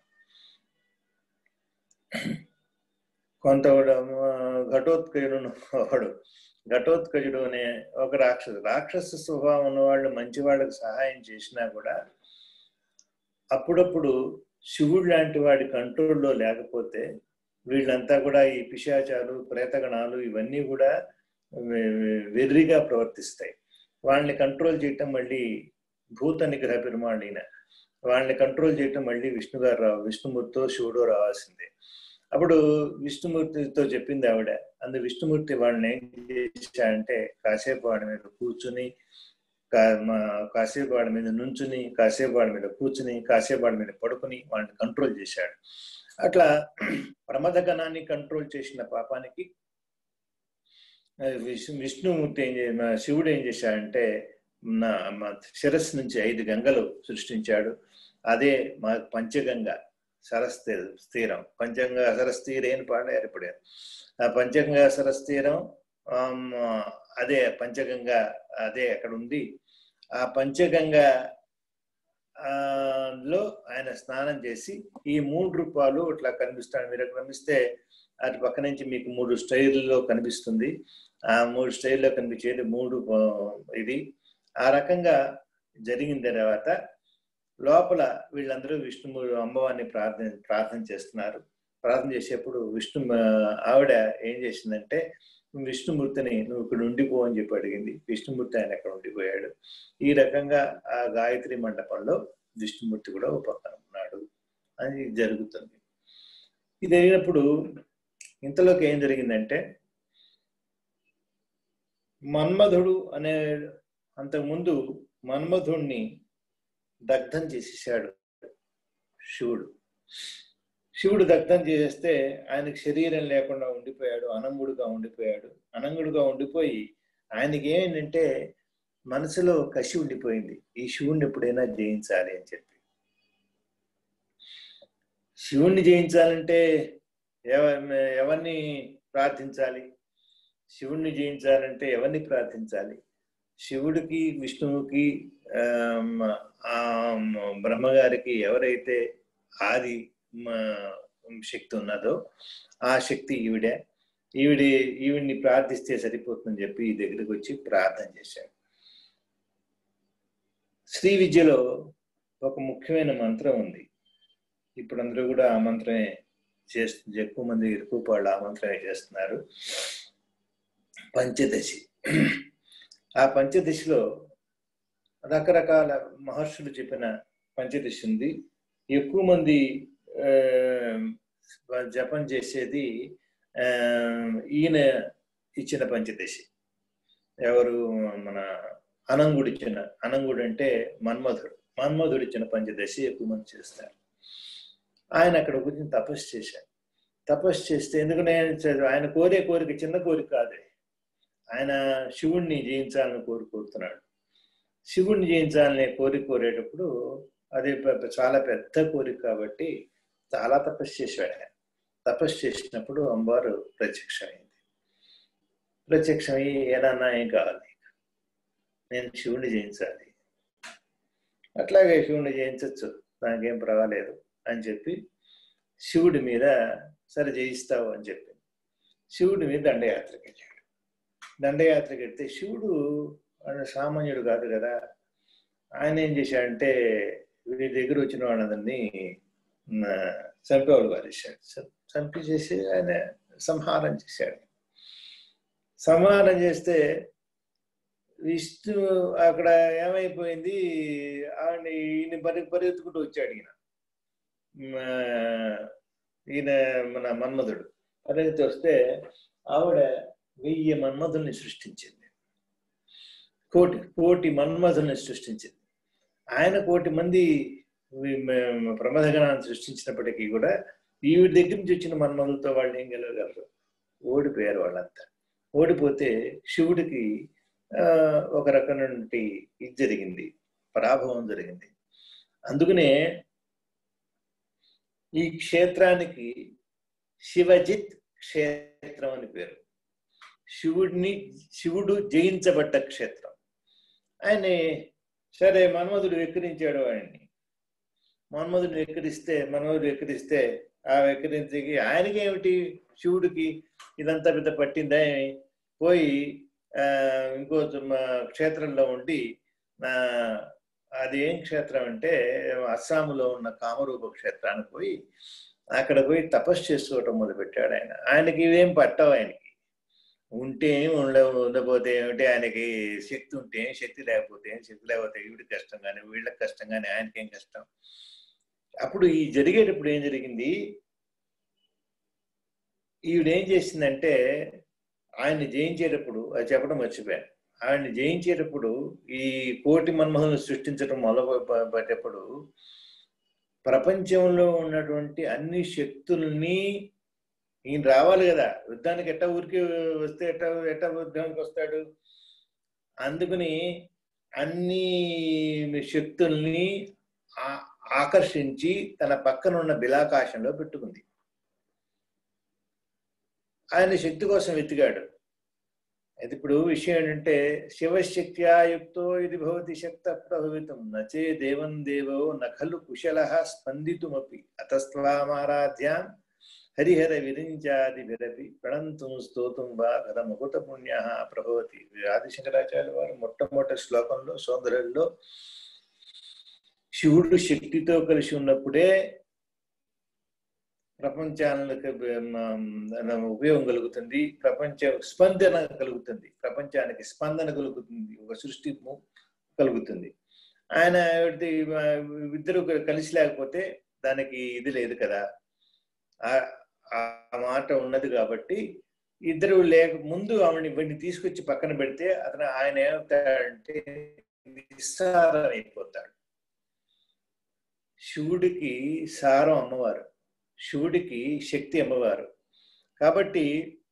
కొంత ఘటోత్కజుడు వాడు ఘటోత్కజుడు అనే ఒక రాక్షసు రాక్షస స్వభావం ఉన్న వాళ్ళు మంచి వాళ్ళకి సహాయం చేసినా కూడా అప్పుడప్పుడు శివుడు లాంటి వాడి కంట్రోల్లో లేకపోతే వీళ్ళంతా కూడా ఈ పిశాచాలు ప్రేతగణాలు ఇవన్నీ కూడా వె- వె- వెర్రిగా ప్రవర్తిస్తాయి వాళ్ళని కంట్రోల్ చేయటం మళ్ళీ భూత నిగ్రహ పెరుమాళ్ళు ఈయన వాళ్ళని కంట్రోల్ చేయటం మళ్ళీ విష్ణు గారు రావు విష్ణుమూర్తితో శివుడు రావాల్సిందే అప్పుడు విష్ణుమూర్తితో చెప్పింది ఆవిడ అందు విష్ణుమూర్తి వాళ్ళని ఏం చేశాడంటే కాసేపు వాడి మీద కూర్చుని కా- మా- కాసేపు వాడి మీద నుంచుని కాసేపు వాడి మీద కూర్చుని కాసేపు వాడి మీద పడుకుని వాళ్ళని కంట్రోల్ చేశాడు అట్లా ప్రమదగణాన్ని కంట్రోల్ చేసిన పాపానికి ఆ, విష్ణు విష్ణుమూర్తి ఏం చే- మా శివుడు ఏం చేశాడంటే నా మా శిరస్సు నుంచి ఐదు గంగలు సృష్టించాడు అదే మా పంచగంగ సరస్థి స్థిరం పంచగంగ సరస్థిరే అని పాడారు ఇప్పుడు ఆ పంచగంగ సరస్థిరం ఆమ్, అదే పంచగంగ అదే అక్కడ ఉంది ఆ పంచగంగ ఆ, లో ఆయన స్నానం చేసి ఈ మూడు రూపాలు ఇట్లా కనిపిస్తాడు మీరు అక్కడ గమనిస్తే అటు పక్క నుంచి మీకు మూడు స్టైల్లో కనిపిస్తుంది ఆ మూడు స్టైల్లో కనిపించేది మూడు ఆ, ఇది ఆ రకంగా జరిగిన తర్వాత లోపల వీళ్ళందరూ విష్ణు అమ్మవారిని ప్రార్థన ప్రార్థన చేస్తున్నారు ప్రార్థన చేసేప్పుడు విష్ణు ఆ, ఆవిడ ఏం చేసిందంటే విష్ణుమూర్తిని నువ్వు ఇక్కడ ఉండిపో అని చెప్పి అడిగింది విష్ణుమూర్తి ఆయన అక్కడ ఉండిపోయాడు ఈ రకంగా ఆ గాయత్రి మండపంలో విష్ణుమూర్తి కూడా ఒక పక్కన ఉన్నాడు అని జరుగుతుంది ఇది జరిగినప్పుడు ఇంతలోకి ఏం జరిగిందంటే మన్మధుడు అనే అంతకుముందు మన్మధుణ్ణి దగ్ధం చేసేసాడు శివుడు శివుడు దగ్ధం చేస్తే ఆయనకి శరీరం లేకుండా ఉండిపోయాడు అనంగుడుగా ఉండిపోయాడు అనంగుడుగా ఉండిపోయి ఆయనకి ఏంటంటే మనసులో కసి ఉండిపోయింది ఈ శివుణ్ణి ఎప్పుడైనా జయించాలి అని చెప్పి శివుణ్ణి జయించాలంటే ఎవ ఎవరిని ప్రార్థించాలి శివుణ్ణి జయించాలంటే ఎవరిని ప్రార్థించాలి శివుడికి విష్ణువుకి ఆమ్, ఆ బ్రహ్మగారికి ఎవరైతే ఆది మ- శక్తి ఉన్నదో ఆ శక్తి ఈవిడే ఈవిడి ఈవిడ్ని ప్రార్థిస్తే సరిపోతుందని చెప్పి ఈ దగ్గరికి వచ్చి ప్రార్థన చేశాడు శ్రీ విద్యలో ఒక ముఖ్యమైన మంత్రం ఉంది ఇప్పుడు అందరూ కూడా ఆ మంత్రమే చేస్తు ఎక్కువ మంది ఎక్కువ వాళ్ళు ఆ మంత్రమే చేస్తున్నారు పంచదశి ఆ పంచదశిలో రకరకాల మహర్షులు చెప్పిన పంచదశి ఉంది ఎక్కువ మంది ఆ, జపం చేసేది ఆ, ఈయన ఇచ్చిన పంచదశి ఎవరు మన అనంగుడు ఇచ్చిన అనంగుడు అంటే మన్మధుడు మన్మధుడు ఇచ్చిన పంచదశి ఎక్కువ మంది చేస్తారు ఆయన అక్కడ కూర్చొని తపస్సు చేశారు తపస్సు చేస్తే ఎందుకంటే ఆయన చ- ఆయన కోరే కోరిక చిన్న కోరిక కాదే ఆయన శివుణ్ణి జయించాలని కోరుకుంటున్నాడు శివుణ్ణి జయించాలనే కోరిక కోరేటప్పుడు అది పె- పె- చాలా పెద్ద కోరిక కాబట్టి చాలా తపస్సు చేశాడు ఆయన తపస్సు చేసినప్పుడు అమ్మవారు ప్రత్యక్షమైంది ప్రత్యక్షమయ్యి ఏదన్నా ఏం కావాలి నీకు? నేను శివుణ్ణి జయించాలి అట్లాగే శివుణ్ణి జయించవచ్చు నాకేం పర్వాలేదు అని చెప్పి శివుడి మీద సరే జయిస్తావు అని చెప్పి శివుడి మీద దండయాత్రకి వెళ్ళాడు దండయాత్రకి వెళ్తే శివుడు ఆయన సామాన్యుడు కాదు కదా ఆయన ఏం చేశాడంటే వీడి దగ్గర వచ్చిన వాళ్ళందరినీ మ, చంపేవాళ్ళు పారేశాడు చం- చంపించేసి ఆయన సంహారం చేశాడు సంహారం చేస్తే విష్ణు అక్కడ ఏమైపోయింది ఆయన ఈయన పరి పరిగెత్తుకుంటూ వచ్చాడు ఈయన మ, ఈయన మన మన్మధుడు పరిగెత్తి వస్తే ఆవిడ వెయ్యి మన్మధుల్ని సృష్టించింది కోటి కోటి మన్మధుల్ని సృష్టించింది ఆయన కోటి మంది వి- మ- ప్రమదగణాన్ని సృష్టించినప్పటికీ కూడా ఈవిడ దగ్గర నుంచి వచ్చిన మన్మధులతో వాళ్ళు ఏం గెలవగలరు ఓడిపోయారు వాళ్ళంతా ఓడిపోతే శివుడికి ఆ, ఒక రకమైనటువంటి ఇది జరిగింది పరాభవం జరిగింది అందుకనే ఈ క్షేత్రానికి శివజిత్ క్షేత్రం అని పేరు శివుడిని శివుడు జయించబడ్డ క్షేత్రం ఆయన సరే మన్మధుడు వెక్కిరించాడు ఆయన్ని మన్మధుడు వెక్కిరిస్తే మన్మధుడు వెక్కిరిస్తే ఆ వెక్కిరించి ఆయనకి ఏమిటి శివుడికి ఇదంతా పెద్ద పట్టిందా ఏమి? పోయి ఆ, ఇంకో మ- క్షేత్రంలో ఉండి ఆ, అది ఏం క్షేత్రం అంటే అస్సాములో ఉన్న కామరూప క్షేత్రానికి పోయి అక్కడ పోయి తపస్సు చేసుకోవటం మొదలుపెట్టాడు ఆయన ఆయనకి ఇవేం పట్టవు ఆయనకి ఉంటే ఏం ఉండ ఉండకపోతే ఏమిటి ఆయనకి శక్తి ఉంటే ఏం, శక్తి లేకపోతే ఏం, శక్తి లేకపోతే వీడికి కష్టం కానీ వీళ్ళకి కష్టం కానీ ఆయనకేం కష్టం అప్పుడు ఈ జరిగేటప్పుడు ఏం జరిగింది ఈవిడేం చేసిందంటే ఆయన్ని జయించేటప్పుడు అది చెప్పడం మర్చిపోయాను ఆయన్ని జయించేటప్పుడు ఈ కోటి మన్మహులను సృష్టించడం మొదలుపెట్టేటప్పుడు ప్రపంచంలో ఉన్నటువంటి అన్ని శక్తుల్ని ఈయన రావాలి కదా యుద్ధానికి ఎట్టా ఊరికి వస్తే ఎట్టా ఎట్టా యుద్ధానికి వస్తాడు అందుకని అన్ని శక్తుల్ని ఆ- ఆకర్షించి తన పక్కన ఉన్న బిలాకాశంలో పెట్టుకుంది ఆయన శక్తి కోసం వెతికాడు అయితే ఇప్పుడు విషయం ఏంటంటే శివశక్త్యా యుక్తో ఇది భవతి శక్త ప్రభవితం నచే దేవం దేవో నఖలు కుశల స్పందితుమపి అతస్త్వామారాధ్యాం హరిహర విరించాది విరపి ప్రణంతుం స్తోతుం వా కథముకుత పుణ్య ప్రభవతి ఆదిశంకరాచార్య వారు మొట్టమొదటి శ్లోకంలో సౌందర్యంలో శివుడు శక్తితో కలిసి ఉన్నప్పుడే ప్రపంచానికి మ- ఉపయోగం కలుగుతుంది ప్రపంచ స్పందన కలుగుతుంది ప్రపంచానికి స్పందన కలుగుతుంది ఒక సృష్టి ము- కలుగుతుంది ఆయన ఎవరిది, ఆ, ఇద్దరు కలిసి లేకపోతే దానికి ఇది లేదు కదా ఆ- ఆ మాట ఉన్నది కాబట్టి ఇద్దరు లేక ముందు ఆవిడని వీడిని తీసుకొచ్చి పక్కన పెడితే అతను ఆయన ఏమవుతాడంటే నిస్సారం అయిపోతాడు శివుడికి సారం అమ్మవారు శివుడికి శక్తి అమ్మవారు కాబట్టి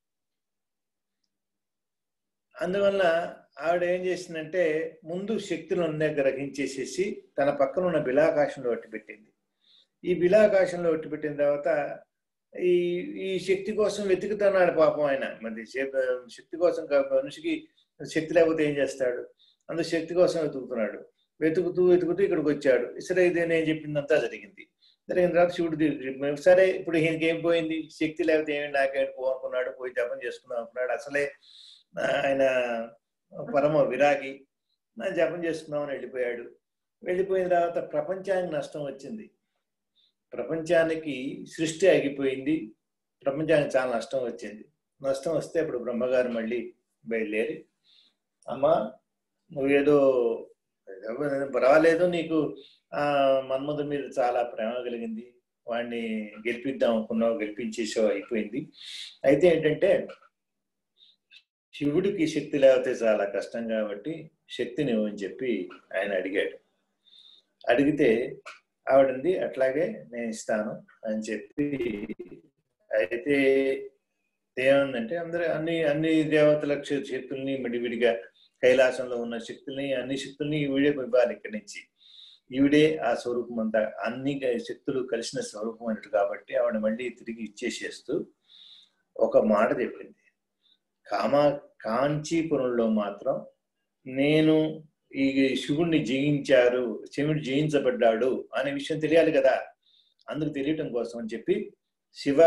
అందువల్ల ఆవిడ ఏం చేసిందంటే ముందు శక్తులను అన్నీ గ్రహించేసేసి తన పక్కన ఉన్న బిలాకాశంలో ఒట్టి పెట్టింది ఈ బిలాకాశంలో ఒట్టి పెట్టిన తర్వాత ఈ ఈ శక్తి కోసం వెతుకుతున్నాడు పాపం ఆయన మరి శ- శక్తి కోసం కా- మనిషికి శక్తి లేకపోతే ఏం చేస్తాడు అందుకు శక్తి కోసం వెతుకుతున్నాడు వెతుకుతూ వెతుకుతూ ఇక్కడికి వచ్చాడు సరే ఇదే నేను చెప్పిందంతా జరిగింది జరిగిన తర్వాత శివుడు ది- సరే ఇప్పుడు ఈయనకి ఏం పోయింది శక్తి లేకపోతే ఏమి నాకేంటి పో అనుకున్నాడు పోయి జపం చేసుకుందాం అనుకున్నాడు అసలే ఆయన పరమ విరాగి నా జపం చేసుకుందామని వెళ్ళిపోయాడు వెళ్ళిపోయిన తర్వాత ప్రపంచానికి నష్టం వచ్చింది ప్రపంచానికి సృష్టి ఆగిపోయింది ప్రపంచానికి చాలా నష్టం వచ్చింది నష్టం వస్తే అప్పుడు బ్రహ్మగారు మళ్ళీ బయలుదేరి అమ్మా నువ్వేదో ఏదో పర్వాలేదు నీకు ఆ మన్మధు మీద చాలా ప్రేమ కలిగింది వాడిని గెలిపిద్దాం అనుకున్నావు గెలిపించేసావు అయిపోయింది అయితే ఏంటంటే శివుడికి శక్తి లేకపోతే చాలా కష్టం కాబట్టి శక్తిని ఇవ్వని చెప్పి ఆయన అడిగాడు అడిగితే ఆవిడంది అట్లాగే నేను ఇస్తాను అని చెప్పి అయితే ఏముందంటే అందరూ అన్ని అన్ని దేవతల క్ష- శక్తుల్ని విడివిడిగా కైలాసంలో ఉన్న శక్తుల్ని అన్ని శక్తుల్ని ఈవిడే ఇవ్వాలి ఇక్కడి నుంచి ఈవిడే ఆ స్వరూపం అంతా అన్ని గ- శక్తులు కలిసిన స్వరూపం అన్నట్టు కాబట్టి ఆవిడ మళ్ళీ తిరిగి ఇచ్చేసేస్తూ ఒక మాట చెప్పింది కామా కాంచీపురంలో మాత్రం నేను ఈ శివుణ్ణి జయించారు శివుడు జయించబడ్డాడు అనే విషయం తెలియాలి కదా అందుకు తెలియటం కోసం అని చెప్పి శివ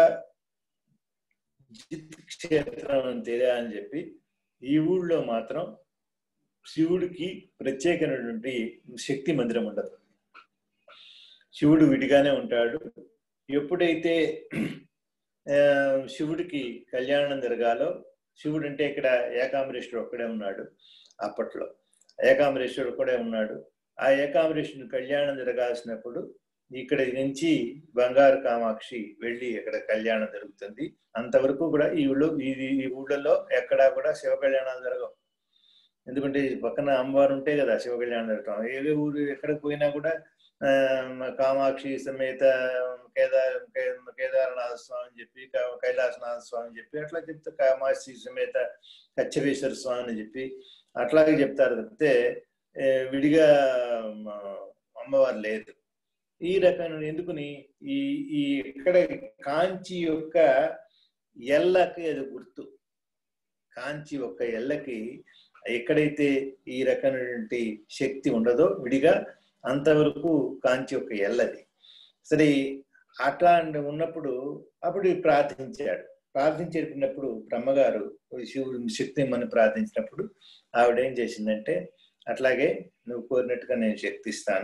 జిత్ క్షేత్రం అని తెలియాలని చెప్పి ఈ ఊళ్ళో మాత్రం శివుడికి ప్రత్యేకమైనటువంటి శక్తి మందిరం ఉండదు శివుడు విడిగానే ఉంటాడు ఎప్పుడైతే ఆ, శివుడికి కళ్యాణం జరగాలో శివుడు అంటే ఇక్కడ ఏకాంబరేశ్వరుడు ఒక్కడే ఉన్నాడు అప్పట్లో ఏకాంబరేశ్వరుడు ఒక్కడే ఉన్నాడు ఆ ఏకాంబరేశ్వరుని కళ్యాణం జరగాల్సినప్పుడు ఇక్కడి నుంచి బంగారు కామాక్షి వెళ్ళి ఇక్కడ కళ్యాణం జరుగుతుంది అంతవరకు కూడా ఈ ఊళ్ళో ఈ ఈ ఊళ్ళలో ఎక్కడా కూడా శివ కళ్యాణాలు జరగవు ఎందుకంటే ఈ పక్కన అమ్మవారు ఉంటే కదా శివ కళ్యాణం జరగటం ఏ ఊరు ఎక్కడికి పోయినా కూడా ఆ, కామాక్షి సమేత కేదార్ కే- కేదారనాథ స్వామి అని చెప్పి క- కైలాసనాథ స్వామి అని చెప్పి అట్లా చెప్తే కామాక్షి సమేత కచ్చవేశ్వర స్వామి అని చెప్పి అట్లాగే చెప్తారు తప్పితే ఏ, విడిగా మ, అమ్మవారు లేదు ఈ రకమైన ఎందుకుని ఈ ఈ ఇక్కడ కాంచి యొక్క ఎల్లకి అది గుర్తు కాంచి యొక్క ఎల్లకి ఎక్కడైతే ఈ రకమైనటువంటి శక్తి ఉండదో విడిగా అంతవరకు కాంచి యొక్క ఎల్లది సరే అట్లా ఉన్నప్పుడు అప్పుడు ప్రార్థించాడు ప్రార్థించేటప్పుడు బ్రహ్మగారు శివుడు శక్తి మనం ప్రార్థించినప్పుడు ఆవిడ ఏం చేసిందంటే అట్లాగే నువ్వు కోరినట్టుగా నేను శక్తి ఇస్తాను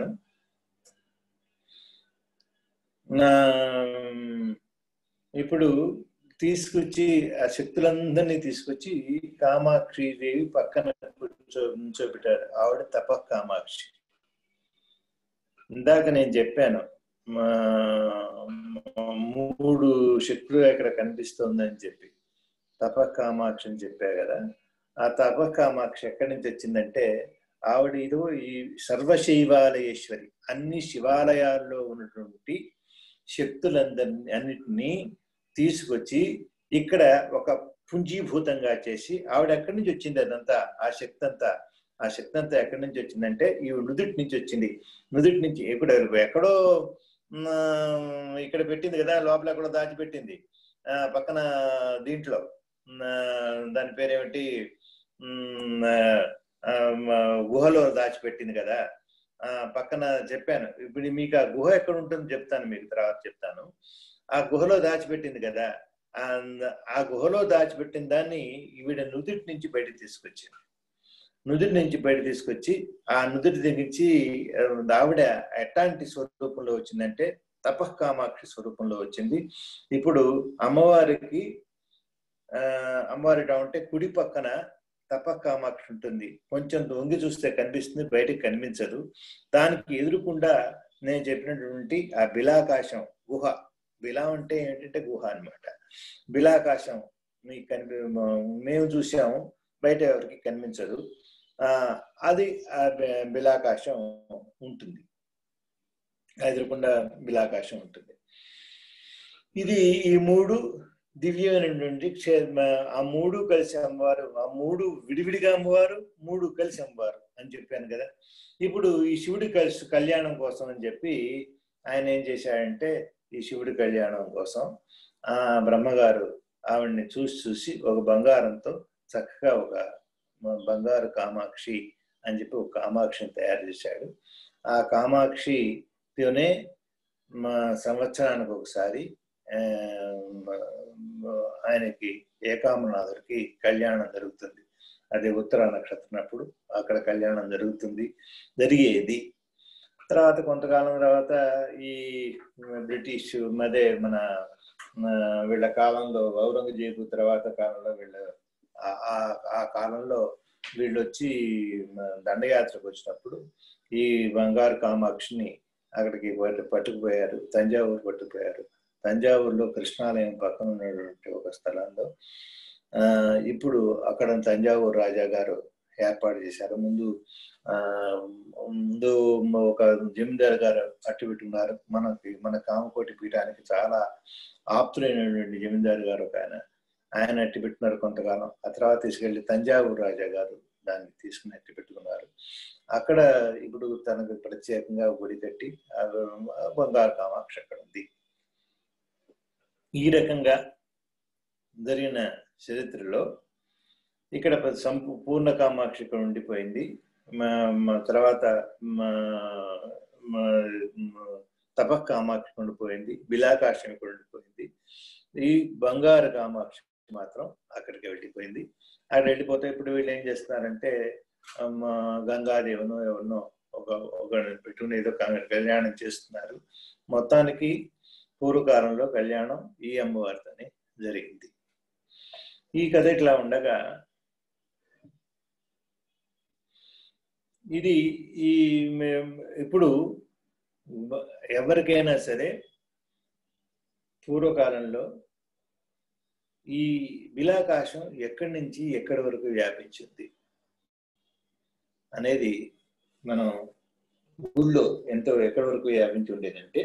నా ఇప్పుడు తీసుకొచ్చి ఆ శక్తులందరినీ తీసుకొచ్చి కామాక్షి దేవి పక్కన కూర్చో నుంచోబెట్టారు ఆవిడ తప కామాక్షి ఇందాక నేను చెప్పాను మా- మూడు శక్తులు ఇక్కడ కనిపిస్తుందని చెప్పి తప కామాక్షి అని చెప్పా కదా ఆ తప కామాక్షి ఎక్కడి నుంచి వచ్చిందంటే ఆవిడ ఇదో ఈ సర్వశైవాలయేశ్వరి అన్ని శివాలయాల్లో ఉన్నటువంటి శక్తులందరినీ అన్నిటినీ తీసుకొచ్చి ఇక్కడ ఒక పుంజీభూతంగా చేసి ఆవిడ ఎక్కడి నుంచి వచ్చింది అదంతా ఆ శక్తి అంతా ఆ శక్తి అంతా ఎక్కడి నుంచి వచ్చిందంటే ఈ నుదుటి నుంచి వచ్చింది నుదుటి నుంచి ఇప్పుడు ఎక్కడో మ్, ఇక్కడ పెట్టింది కదా లోపల ఎక్కడో దాచిపెట్టింది ఆ, పక్కన దీంట్లో మ్, దాని పేరేమిటి మ్, ఆ, మ, గుహలో దాచిపెట్టింది కదా ఆ పక్కన చెప్పాను ఇప్పుడు మీకు ఆ గుహ ఎక్కడ ఉంటుందో చెప్తాను మీకు తర్వాత చెప్తాను ఆ గుహలో దాచిపెట్టింది కదా ఆ ఆ గుహలో దాచిపెట్టిన దాన్ని ఈవిడ నుదుటి నుంచి బయట తీసుకొచ్చింది నుదుటి నుంచి బయట తీసుకొచ్చి ఆ నుదుటి దగ్గరించి ఆ, ఆవిడ ఎట్లాంటి స్వరూపంలో వచ్చిందంటే తపఃకామాక్షి స్వరూపంలో వచ్చింది ఇప్పుడు అమ్మవారికి ఆ అమ్మవారి ఎట్లా ఉంటే కుడి పక్కన తపకామాక్షి ఉంటుంది కొంచెం వంగి చూస్తే కనిపిస్తుంది బయటకు కనిపించదు దానికి ఎదురుకుండా నేను చెప్పినటువంటి ఆ బిలాకాశం గుహ బిలా అంటే ఏంటంటే గుహ అన్నమాట బిలాకాశం మీకు కనిపి మేము చూసాము బయట ఎవరికి కనిపించదు ఆ అది ఆ బి- బిలాకాశం ఉంటుంది ఎదురుకుండా బిలాకాశం ఉంటుంది ఇది ఈ మూడు దివ్యమైనటువంటి క్షే ఆ మూడు కలిసి అమ్మవారు ఆ మూడు విడివిడిగా అమ్మవారు మూడు కలిసి అమ్మవారు అని చెప్పాను కదా ఇప్పుడు ఈ శివుడి కలిసి కళ్యాణం కోసం అని చెప్పి ఆయన ఏం చేశాడంటే ఈ శివుడి కళ్యాణం కోసం ఆ బ్రహ్మగారు ఆవిడ్ని చూసి చూసి ఒక బంగారంతో చక్కగా ఒక మ- బంగారు కామాక్షి అని చెప్పి ఒక కామాక్షిని తయారు చేశాడు ఆ కామాక్షితోనే మా సంవత్సరానికి ఒకసారి ఆ, మ- మ- ఆయనకి ఏకామనాథుడికి కళ్యాణం జరుగుతుంది అది ఉత్తర నక్షత్రం అప్పుడు అక్కడ కళ్యాణం జరుగుతుంది జరిగేది తర్వాత కొంతకాలం తర్వాత ఈ బ్రిటిష్ అదే మన ఆ, వీళ్ళ కాలంలో ఔరంగజేబు తర్వాత కాలంలో వీళ్ళ ఆ- ఆ- ఆ కాలంలో వీళ్ళు వచ్చి మ- దండయాత్రకు వచ్చినప్పుడు ఈ బంగారు కామాక్షిని అక్కడికి పట్టు- పట్టుకుపోయారు తంజావూరు పట్టుకుపోయారు తంజావూరులో కృష్ణాలయం పక్కన ఉన్నటువంటి ఒక స్థలంలో ఆ ఇప్పుడు అక్కడ తంజావూరు రాజా గారు ఏర్పాటు చేశారు ముందు ఆ ముందు ఒక జమీందార్ గారు అట్టు పెట్టుకున్నారు మనకి మన కామకోటి పీఠానికి చాలా ఆప్తులైనటువంటి జమీందారు గారు ఒక ఆయన ఆయన అట్టి పెట్టుకున్నారు కొంతకాలం ఆ తర్వాత తీసుకెళ్లి తంజావూరు రాజా గారు దాన్ని తీసుకుని అట్టి పెట్టుకున్నారు అక్కడ ఇప్పుడు తనకు ప్రత్యేకంగా గుడి కట్టి ఆ బంగారు కామాక్షి అక్కడ ఉంది ఈ రకంగా జరిగిన చరిత్రలో ఇక్కడ ప- సంపూ పూర్ణ కామాక్షి ఇక్కడ ఉండిపోయింది మా- మా తర్వాత మా తప కామాక్షి ఉండిపోయింది బిలాకాశం ఇక్కడ ఉండిపోయింది ఈ బంగారు కామాక్షి మాత్రం అక్కడికి వెళ్ళిపోయింది అక్కడ వెళ్ళిపోతే ఇప్పుడు వీళ్ళు ఏం చేస్తున్నారంటే అమ్మ గంగాదేవనో ఎవరినో ఒక ఒక పెట్టుకుని ఏదో క- కళ్యాణం చేస్తున్నారు మొత్తానికి పూర్వకాలంలో కళ్యాణం ఈ అమ్మవారితోనే జరిగింది ఈ కథ ఇట్లా ఉండగా ఇది ఈ మే- ఇప్పుడు బ- ఎవరికైనా సరే పూర్వకాలంలో ఈ బిలాకాశం ఎక్కడి నుంచి ఎక్కడి వరకు వ్యాపించింది అనేది మనం ఊళ్ళో ఎంతో ఎక్కడి వరకు వ్యాపించి ఉండేదంటే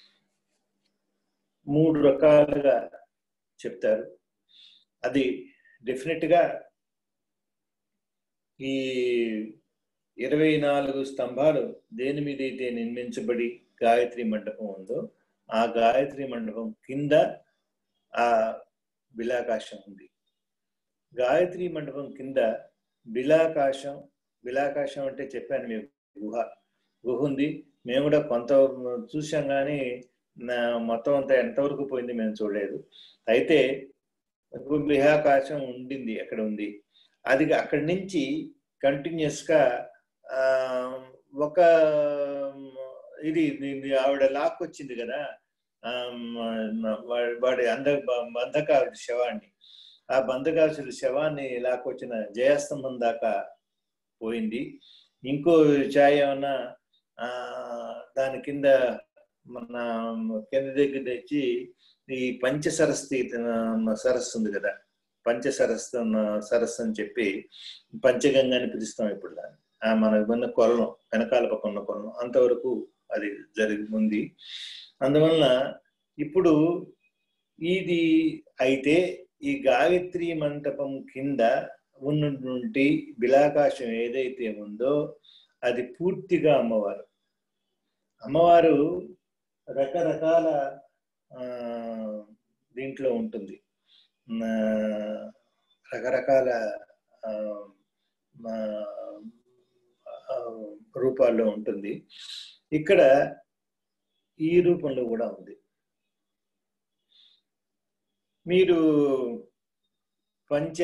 మూడు రకాలుగా చెప్తారు అది డెఫినెట్ గా ఈ ఇరవై నాలుగు స్తంభాలు దేని మీద అయితే నిర్మించబడి గాయత్రి మండపం ఉందో ఆ గాయత్రి మండపం కింద ఆ బిలాకాశం ఉంది గాయత్రి మండపం కింద బిలాకాశం బిలాకాశం అంటే చెప్పాను మీకు గుహ గుహ ఉంది మేము కూడా కొంత చూసాం కానీ నా- మొత్తం అంతా ఎంతవరకు పోయింది మేము చూడలేదు అయితే బిలాకాశం ఉండింది అక్కడ ఉంది అది అక్కడి నుంచి కంటిన్యూస్ గా ఆ, ఒక ఇది ఇది ఆవిడ లాక్ వచ్చింది కదా ఆ, మ- వా- వాడి అంధ బంధకాసుడి శవాన్ని ఆ బంధకాసుడి శవాన్ని లాక్కొచ్చిన జయాస్తంభం దాకా పోయింది ఇంకో ఛాయ ఏమన్నా ఆ, దాని కింద మన కింద దగ్గర తెచ్చి ఈ పంచసరస్తి సరస్సు ఉంది కదా పంచసరస్సు సరస్సు అని చెప్పి పంచగంగా అని పిలుస్తాం ఇప్పుడు దాన్ని ఆ మన ఉన్న కొలను వెనకాల పక్క ఉన్న కొలను అంతవరకు అది జరిగి ఉంది అందువలన ఇప్పుడు ఇది అయితే ఈ గాయత్రి మంటపం కింద ఉన్నటువంటి బిలాకాశం ఏదైతే ఉందో అది పూర్తిగా అమ్మవారు అమ్మవారు రకరకాల ఆ, దీంట్లో ఉంటుంది ఆ, రకరకాల ఆ, మా- ఆ, రూపాల్లో ఉంటుంది ఇక్కడ ఈ రూపంలో కూడా ఉంది మీరు పంచ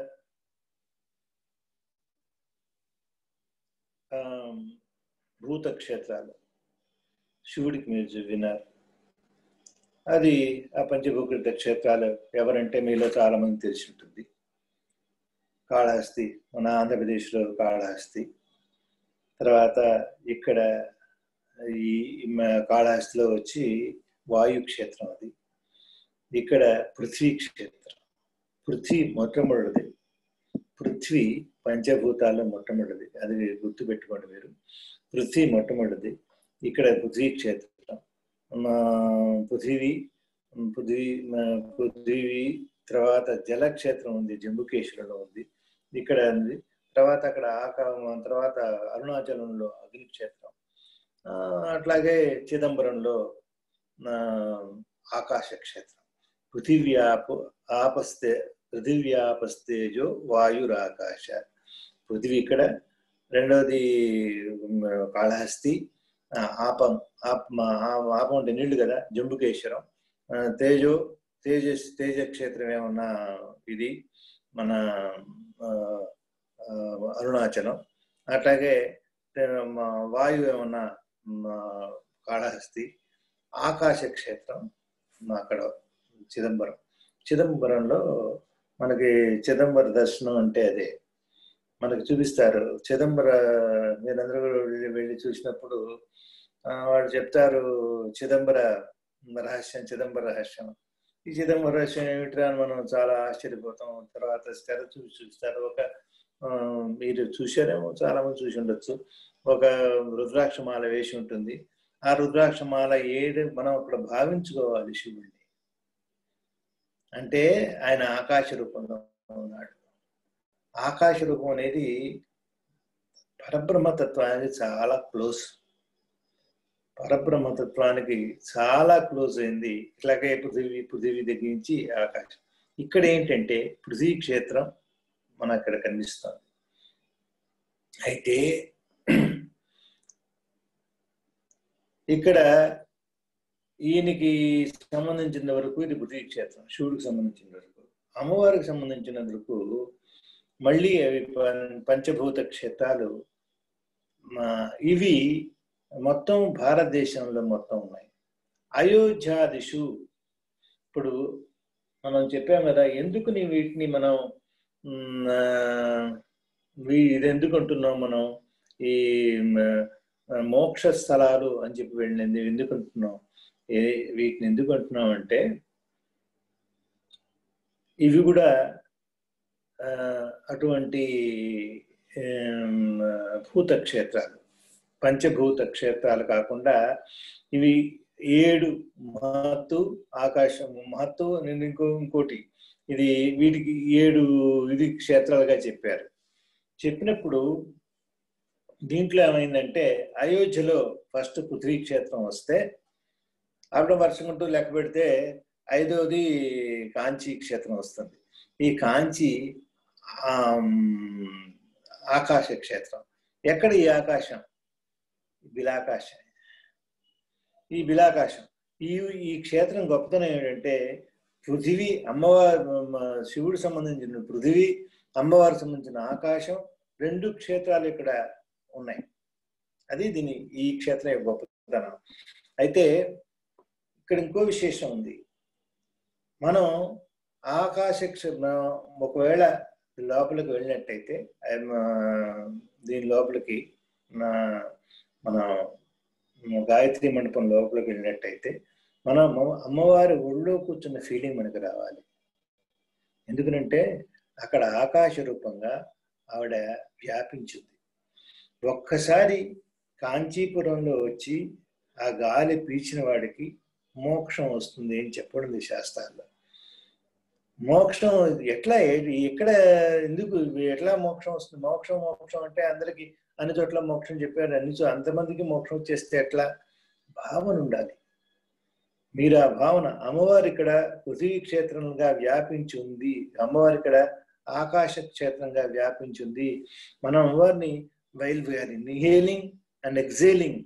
ఆ, భూత క్షేత్రాలు శివుడికి మీరు విన్నారు అది ఆ పంచభూకృత క్షేత్రాలు ఎవరంటే మీలో చాలా మంది తెలిసి ఉంటుంది కాళహస్తి మన ఆంధ్రప్రదేశ్లో కాళహస్తి తర్వాత ఇక్కడ ఈ మ- కాళహస్తిలో వచ్చి వాయు క్షేత్రం అది ఇక్కడ పృథ్వీ క్షేత్రం పృథ్వీ మొట్టమొదటిది పృథ్వీ పంచభూతాల్లో మొట్టమొదటిది అది గుర్తు పెట్టుకోండి మీరు పృథ్వీ మొట్టమొదటిది ఇక్కడ పృథ్వీ క్షేత్రం మా పృథివీ పృథివీ మా పృథివీ తర్వాత జలక్షేత్రం ఉంది జంబుకేశ్వరంలో ఉంది ఇక్కడ ఉంది తర్వాత అక్కడ ఆకా తర్వాత అరుణాచలంలో అగ్నిక్షేత్రం ఆ, అట్లాగే చిదంబరంలో ఆ, ఆకాశ క్షేత్రం పృథివ్యాప ఆపస్తే పృథివ్యాపస్తేజో వాయురాకాశ పృథివీ ఇక్కడ రెండవది ఉమ్, కాళహస్తి ఆ, ఆపం ఆప్ మా- ఆ- ఆపం అంటే నీళ్లు కదా జంబుకేశ్వరం ఆ, తేజో తేజస్ తేజ క్షేత్రం ఏమన్నా ఇది మన ఆ, ఆ, అరుణాచలం అట్లాగే ఆ, మా వాయువు ఏమన్నా మా కాళహస్తి ఆకాశ క్షేత్రం మా అక్కడ చిదంబరం చిదంబరంలో మనకి చిదంబర దర్శనం అంటే అదే మనకి చూపిస్తారు చిదంబర మీరందరూ కూడా వెళ్ళి వెళ్ళి చూసినప్పుడు ఆ, వాళ్ళు చెప్తారు చిదంబర రహస్యం చిదంబర రహస్యం ఈ చిదంబర రహస్యం ఏమిట్రా అని మనం చాలా ఆశ్చర్యపోతాం తర్వాత తెర చూసి చూస్తారు ఒక ఆ, మీరు చూశారేమో చాలా మంది చూసి ఉండొచ్చు ఒక రుద్రాక్షమాల వేసి ఉంటుంది ఆ రుద్రాక్షమాల ఏడు మనం అక్కడ భావించుకోవాలి శివుడిని అంటే ఆయన ఆకాశ రూపంలో ఉన్నాడు ఆకాశ రూపం అనేది పరబ్రహ్మతత్వానికి చాలా క్లోజ్ పరబ్రహ్మతత్వానికి చాలా క్లోజ్ అయింది ఇట్లాగే పృథివీ పృథివీ దగ్గర నుంచి ఆకాశం ఇక్కడ ఏంటంటే పృథ్వీ క్షేత్రం మన అక్కడ కనిపిస్తుంది అయితే ఇక్కడ ఈయనకి సంబంధించిన వరకు ఇది పృథ్వీ క్షేత్రం శివుడికి సంబంధించిన వరకు అమ్మవారికి సంబంధించిన వరకు మళ్ళీ అవి పం- పంచభూత క్షేత్రాలు మా ఇవి మొత్తం భారతదేశంలో మొత్తం ఉన్నాయి అయోధ్యాదిషు ఇప్పుడు మనం చెప్పాం కదా ఎందుకు నీ వీటిని మనం మ్, ఆ, వీ- ఇది ఎందుకు అంటున్నాం మనం ఈ మ, ఆ, మోక్ష స్థలాలు అని చెప్పి వెళ్ళింది ఎందుకు అంటున్నాం ఏ వీటిని ఎందుకు అంటున్నాం అంటే ఇవి కూడా ఆ, అటువంటి ఏం, భూత క్షేత్రాలు పంచభూత క్షేత్రాలు కాకుండా ఇవి ఏడు మహత్తు ఆకాశం మహత్తు నేను ఇంకో ఇంకోటి ఇది వీటికి ఏడు ఇది క్షేత్రాలుగా చెప్పారు చెప్పినప్పుడు దీంట్లో ఏమైందంటే అయోధ్యలో ఫస్ట్ పృథ్వీ క్షేత్రం వస్తే అప్పుడు వర్షకుంటూ లెక్క పెడితే ఐదవది కాంచీ క్షేత్రం వస్తుంది ఈ కాంచి ఆమ్, ఆకాశ క్షేత్రం ఎక్కడ ఈ ఆకాశం బిలాకాశం ఈ బిలాకాశం ఈ ఈ క్షేత్రం గొప్పతనం ఏంటంటే పృథివీ అమ్మవారు మ, శివుడు సంబంధించిన పృథివీ అమ్మవారికి సంబంధించిన ఆకాశం రెండు క్షేత్రాలు ఇక్కడ ఉన్నాయి అది దీని ఈ క్షేత్రం యొక్క గొప్పతనం అయితే ఇక్కడ ఇంకో విశేషం ఉంది మనం ఆకాశ క్ష- మనం ఒకవేళ లోపలికి వెళ్ళినట్టయితే ఐఎమ్, దీని లోపలికి నా- మన గాయత్రి మండపం లోపలికి వెళ్ళినట్టయితే మనం అమ్మ- అమ్మవారి ఒళ్ళో కూర్చున్న ఫీలింగ్ మనకు రావాలి ఎందుకంటే అక్కడ ఆకాశ రూపంగా ఆవిడ వ్యాపించింది ఒక్కసారి కాంచీపురంలో వచ్చి ఆ గాలి పీల్చిన వాడికి మోక్షం వస్తుంది అని చెప్పడం శాస్త్రాల్లో మోక్షం ఎట్లా ఏ- ఎక్కడ ఎందుకు ఎట్లా మోక్షం వస్తుంది మోక్షం మోక్షం అంటే అందరికి అన్ని చోట్ల మోక్షం చెప్పారు అన్ని చో అంతమందికి మోక్షం వచ్చేస్తే ఎట్లా భావన ఉండాలి మీరు ఆ భావన అమ్మవారు ఇక్కడ పృథ్వీ క్షేత్రంగా వ్యాపించి ఉంది అమ్మవారు ఇక్కడ ఆకాశ క్షేత్రంగా వ్యాపించి ఉంది మనం అమ్మవారిని while we are inhaling and exhaling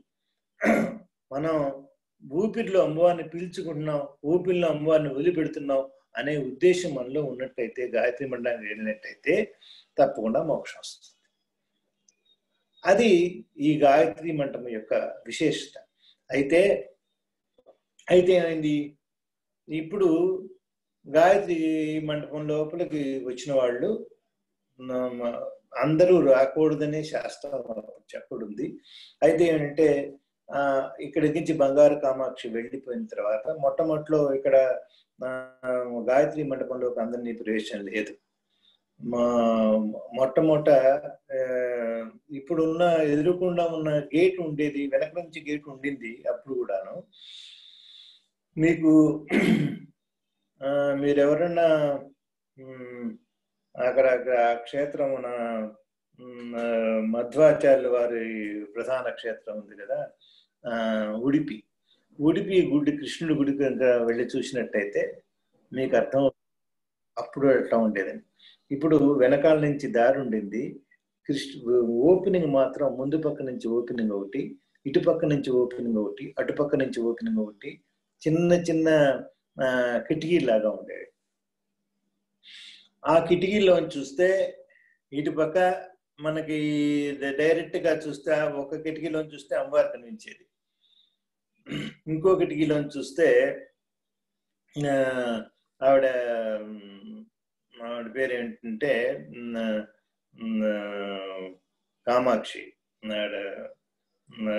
మనం ఊపిరిలో అమ్మవారిని పీల్చుకుంటున్నాం ఊపిరిలో అమ్మవారిని వదిలిపెడుతున్నాం అనే ఉద్దేశం మనలో ఉన్నట్టయితే గాయత్రి మండలానికి వెళ్ళినట్టయితే తప్పకుండా మోక్షం వస్తుంది అది ఈ గాయత్రి మండపం యొక్క విశేషత అయితే అయితే ఏమైంది ఇప్పుడు గాయత్రి మండపం లోపలికి వచ్చిన వాళ్ళు మ- అందరూ రాకూడదనే శాస్త్రం చెప్పడుంది అయితే ఏంటంటే ఆ ఇక్కడి నుంచి బంగారు కామాక్షి వెళ్ళిపోయిన తర్వాత మొట్టమొదటిలో ఇక్కడ ఆ, గాయత్రి మండపంలోకి అందరినీ ప్రవేశం లేదు మా మొట్టమొదట ఆ, ఇప్పుడున్న ఎదురుకుండా ఉన్న గేట్ ఉండేది వెనక నుంచి గేట్ ఉండింది అప్పుడు కూడాను మీకు ఆ, మీరు ఎవరన్నా మ్, అక్కడ అక్కడ ఆ క్షేత్రం మన మ్, ఆ, మధ్వాచార్యుల వారి ప్రధాన క్షేత్రం ఉంది కదా ఆ, ఉడిపి ఉడిపి గుడి కృష్ణుడి గుడికి కనుక వెళ్ళి చూసినట్టయితే మీకు అర్థం అప్పుడు ఎట్లా ఉండేదని ఇప్పుడు వెనకాల నుంచి దారి ఉండింది కృష్ణ ఓపెనింగ్ మాత్రం ముందు పక్క నుంచి ఓపెనింగ్ ఒకటి ఇటు పక్క నుంచి ఓపెనింగ్ ఒకటి అటు పక్క నుంచి ఓపెనింగ్ ఒకటి చిన్న చిన్న ఆ, కిటికీ లాగా ఉండేవి ఆ కిటికీలో చూస్తే ఇటు పక్క మనకి డైరెక్ట్ గా చూస్తే ఒక కిటికీలో చూస్తే అమ్మవారు కనిపించేది ఇంకో కిటికీలో చూస్తే ఆ, ఆవిడ ఉమ్, ఆవిడ పేరు ఏంటంటే ఉమ్, ఉమ్, కామాక్షి ఆవిడ ఉమ్,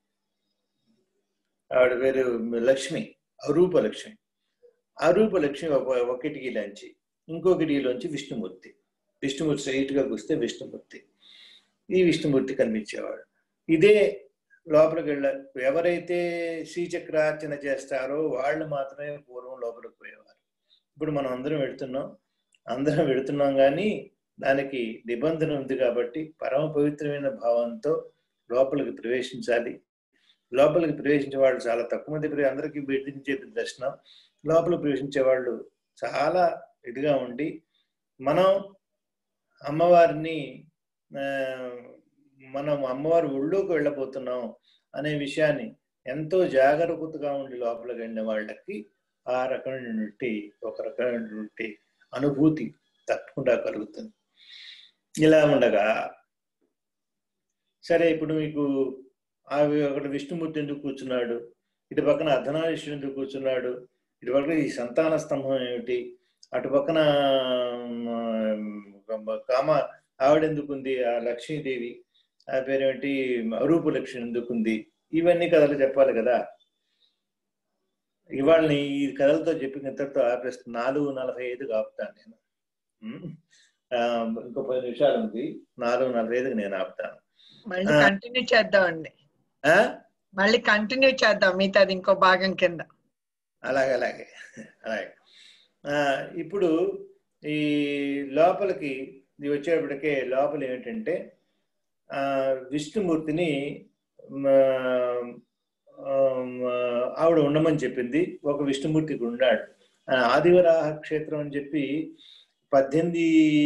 ఆవిడ పేరు లక్ష్మి అరూప లక్ష్మి అరూప లక్ష్మి ఒక ఒక కిటికీలోంచి ఇంకో కిటికీలోంచి విష్ణుమూర్తి విష్ణుమూర్తి స్ట్రైట్ గా కూస్తే విష్ణుమూర్తి ఈ విష్ణుమూర్తి కనిపించేవాడు ఇదే లోపలికి వెళ్ళ ఎవరైతే శ్రీచక్రార్చన చేస్తారో వాళ్ళు మాత్రమే పూర్వం లోపలికి పోయేవారు ఇప్పుడు మనం అందరం వెళుతున్నాం అందరం వెళుతున్నాం కానీ దానికి నిబంధన ఉంది కాబట్టి పరమ పవిత్రమైన భావంతో లోపలికి ప్రవేశించాలి లోపలికి ప్రవేశించే వాళ్ళు చాలా తక్కువ మంది ప్ర- అందరికీ బయటించేది దర్శనం లోపల ప్రవేశించే వాళ్ళు చాలా ఇదిగా ఉండి మనం అమ్మవారిని ఆ, మనం అమ్మవారి ఒళ్ళోకి వెళ్ళబోతున్నాం అనే విషయాన్ని ఎంతో జాగరూకతగా ఉండి లోపలికి వెళ్ళిన వాళ్ళకి ఆ రకమైనటువంటి ఒక రకమైనటువంటి అనుభూతి తప్పకుండా కలుగుతుంది ఇలా ఉండగా సరే ఇప్పుడు మీకు ఆ అక్కడ విష్ణుమూర్తి ఎందుకు కూర్చున్నాడు ఇటు పక్కన అర్ధనారీశ్వరుడు ఎందుకు కూర్చున్నాడు ఇటు పక్కన ఈ సంతాన స్తంభం ఏమిటి అటు పక్కన ఉమ్, కామ ఆవిడ ఎందుకుంది ఆ లక్ష్మీదేవి ఆ పేరేమిటి అరూప లక్ష్మి ఎందుకుంది ఇవన్నీ కథలు చెప్పాలి కదా ఇవాళ ఈ కథలతో చెప్పిన ఇంతటితో ఆపేస్తాను నాలుగు నలభై ఐదుకి ఆపుతాను నేను ఉమ్. ఆ, ఇంకో పది నిమిషాలు ఉంది నాలుగు నలభై ఐదుకి నేను ఆపుతాను మళ్ళీ ఆ. కంటిన్యూ చేద్దామండి ఆ? మళ్ళీ కంటిన్యూ చేద్దాం మిగతాది ఇంకో భాగం కింద అలాగే అలాగే అలాగే ఆ, ఇప్పుడు ఈ లోపలికి ఇది వచ్చేటప్పటికే లోపల ఏమిటంటే ఆ విష్ణుమూర్తిని మ, ఆ, మ, ఆవిడ ఉండమని చెప్పింది ఒక విష్ణుమూర్తి ఇక్కడ ఉన్నాడు ఆ, ఆదివరాహ క్షేత్రం అని చెప్పి పద్దెనిమిది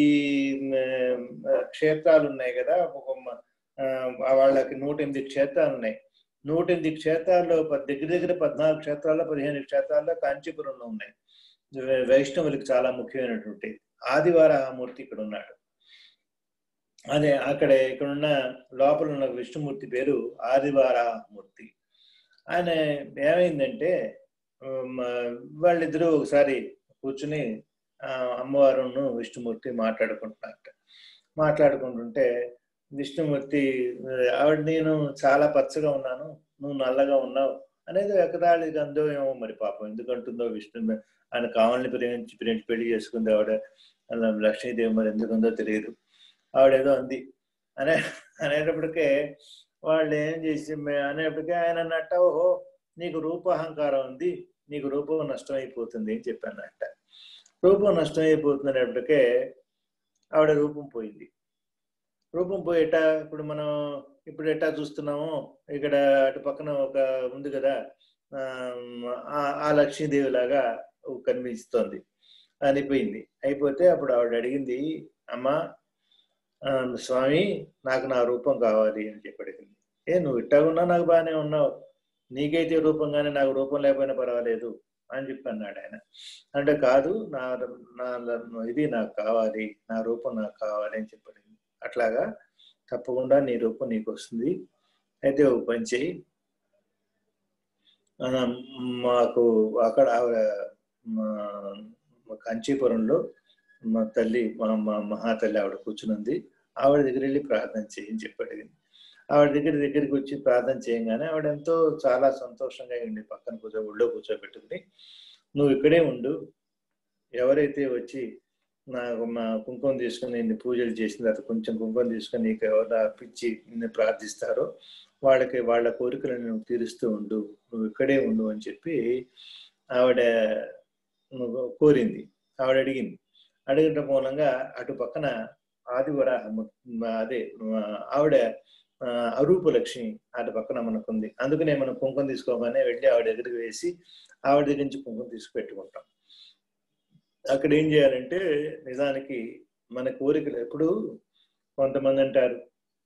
మ, క్షేత్రాలు ఉన్నాయి కదా ఒక మ- ఆ, వాళ్ళకి నూట ఎనిమిది క్షేత్రాలు ఉన్నాయి నూట ఎనిమిది క్షేత్రాల్లో ప- దగ్గర దగ్గర పద్నాలుగు క్షేత్రాల్లో పదిహేను క్షేత్రాల్లో కాంచీపురంలో ఉన్నాయి వై- వైష్ణవులకు చాలా ముఖ్యమైనటువంటి ఆదివారమూర్తి ఇక్కడ ఉన్నాడు అదే అక్కడ ఇక్కడ ఉన్న లోపల ఉన్న విష్ణుమూర్తి పేరు ఆదివారమూర్తి ఆయన ఏమైందంటే ఉమ్, వాళ్ళిద్దరూ ఒకసారి కూర్చుని ఆ, అమ్మవారును విష్ణుమూర్తి మాట్లాడుకుంటున్నారట మాట్లాడుకుంటుంటే విష్ణుమూర్తి ఆ, ఆవిడ నేను చాలా పచ్చగా ఉన్నాను నువ్వు నల్లగా ఉన్నావు అనేది ఎకరాళి అందో ఏమో మరి పాపం ఎందుకంటుందో విష్ణు ఆయన కావాలని ప్రేమించి ప్రేమించి పెళ్లి చేసుకుంది ఆవిడ అలా లక్ష్మీదేవి మరి ఎందుకుందో తెలియదు ఆవిడేదో అంది అనే అనేటప్పటికే వాళ్ళు ఏం చేసి మే- అనేటప్పటికే ఆయన అన్నట్ట ఓహో నీకు రూపాహంకారం ఉంది నీకు రూపం నష్టం అయిపోతుంది అని చెప్పానట రూపం నష్టం అయిపోతుంది అనేటప్పటికే ఆవిడ రూపం పోయింది రూపం పోయేట ఇప్పుడు మనం ఇప్పుడు ఎట్టా చూస్తున్నాము ఇక్కడ అటు పక్కన ఒక ఉంది కదా ఆ- ఆ లక్ష్మీదేవి లాగా కనిపిస్తోంది అనిపోయింది అయిపోతే అప్పుడు ఆవిడ అడిగింది అమ్మా ఆ, స్వామి నాకు నా రూపం కావాలి అని చెప్పి అడిగింది ఏ నువ్వు ఇట్టా ఉన్నా నాకు బాగానే ఉన్నావు నీకైతే రూపంగానే నాకు రూపం లేకపోయినా పర్వాలేదు అని చెప్పి అన్నాడు ఆయన అంటే కాదు నా నా ఇది నాకు కావాలి నా రూపం నాకు కావాలి అని చెప్పి అడిగింది అట్లాగా తప్పకుండా నీ రూపం నీకు వస్తుంది అయితే ఒక పని చేయి ఆ, మాకు అక్కడ ఆవిడ మా- మా కంచీపురంలో మా తల్లి మా మా మహాతల్లి ఆవిడ కూర్చునుంది ఆవిడ దగ్గర వెళ్ళి ప్రార్థన చేయని చెప్పి అడిగింది ఆవిడ దగ్గర దగ్గరికి వచ్చి ప్రార్థన చేయగానే ఆవిడ ఎంతో చాలా సంతోషంగా ఉండి పక్కన కూర్చో ఒళ్ళో కూర్చోబెట్టుకుని నువ్వు ఇక్కడే ఉండు ఎవరైతే వచ్చి నాకు మా కుంకుమ తీసుకుని నిన్ను పూజలు చేసిన తర్వాత కొంచెం కుంకుమ తీసుకుని నీకు ఎవరు అర్పించి నిన్ను ప్రార్థిస్తారో వాళ్ళకి వాళ్ళ కోరికలను నువ్వు తీరుస్తూ ఉండు నువ్వు ఇక్కడే ఉండు అని చెప్పి ఆవిడ కోరింది ఆవిడ అడిగింది అడిగిన మూలంగా అటు పక్కన ఆదివరాహ అదే ఆ, ఆవిడ ఆ, అరూప లక్ష్మి అటు పక్కన మనకుంది అందుకనే మనం కుంకుమ తీసుకోగానే వెళ్ళి ఆవిడ దగ్గరికి వేసి ఆవిడ దగ్గర నుంచి కుంకుమ తీసుకుపెట్టుకుంటాం అక్కడ ఏం చేయాలంటే నిజానికి మన కోరికలు ఎప్పుడు కొంతమంది అంటారు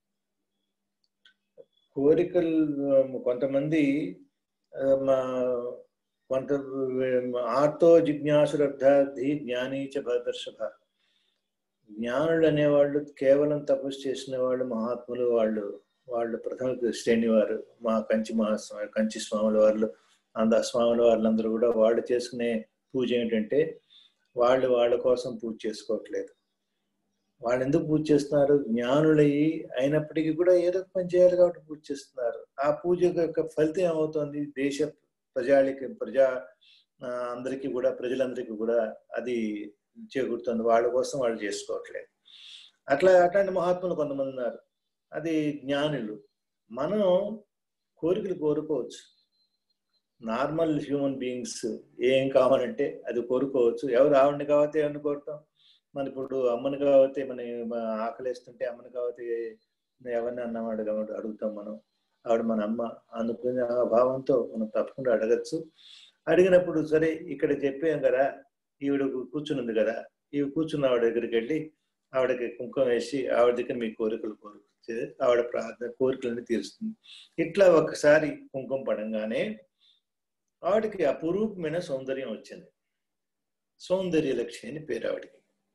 కోరికలు ఆ, కొంతమంది ఆ, మా కొంత ఆర్తో జిజ్ఞాసురబ్ధార్థి జ్ఞానీ చ భదర్షభ జ్ఞానులు అనేవాళ్ళు కేవలం తపస్సు చేసిన వాళ్ళు మహాత్ములు వాళ్ళు వాళ్ళు ప్రథమ శ్రేణి వారు మా కంచి మహాస్వామి కంచి స్వాముల వాళ్ళు అంద స్వాముల వాళ్ళందరూ కూడా వాళ్ళు చేసుకునే పూజ ఏంటంటే వాళ్ళు వాళ్ళ కోసం పూజ చేసుకోవట్లేదు వాళ్ళు ఎందుకు పూజ చేస్తున్నారు జ్ఞానులయ్యి అయినప్పటికీ కూడా ఏదో ఒక పని చేయాలి కాబట్టి పూజ చేస్తున్నారు ఆ పూజ యొక్క ఫలితం ఏమవుతుంది దేశ ప్రజాళికి ప్రజా ఆ, అందరికీ కూడా ప్రజలందరికీ కూడా అది చేకూరుతుంది వాళ్ళ కోసం వాళ్ళు చేసుకోవట్లేదు అట్లా అట్లాంటి మహాత్ములు కొంతమంది ఉన్నారు అది జ్ఞానులు మనం కోరికలు కోరుకోవచ్చు నార్మల్ హ్యూమన్ బీయింగ్స్ ఏం కావాలంటే అది కోరుకోవచ్చు ఎవరు ఆవిడని కాకపోతే ఎవరిని కోరుతాం మన ఇప్పుడు అమ్మని కాకపోతే మన మన ఆకలిస్తుంటే అమ్మని కాకపోతే ఎవరిని అన్నవాడు కాబట్టి అడుగుతాం మనం ఆవిడ మన అమ్మ అనుకునే ఆ భావంతో మనం తప్పకుండా అడగచ్చు అడిగినప్పుడు సరే ఇక్కడ చెప్పాం కదా ఈవిడ కూర్చుని కదా ఈవిడ కూర్చున్న ఆవిడ దగ్గరికి వెళ్ళి ఆవిడకి కుంకుమ వేసి ఆవిడ దగ్గర మీ కోరికలు కోరుకుంటే ఆవిడ ప్రార్థన కోరికలను తీరుస్తుంది ఇట్లా ఒకసారి కుంకుమ పడంగానే ఆవిడకి అపురూపమైన సౌందర్యం వచ్చింది సౌందర్య లక్ష్మి అని పేరు ఆవిడకి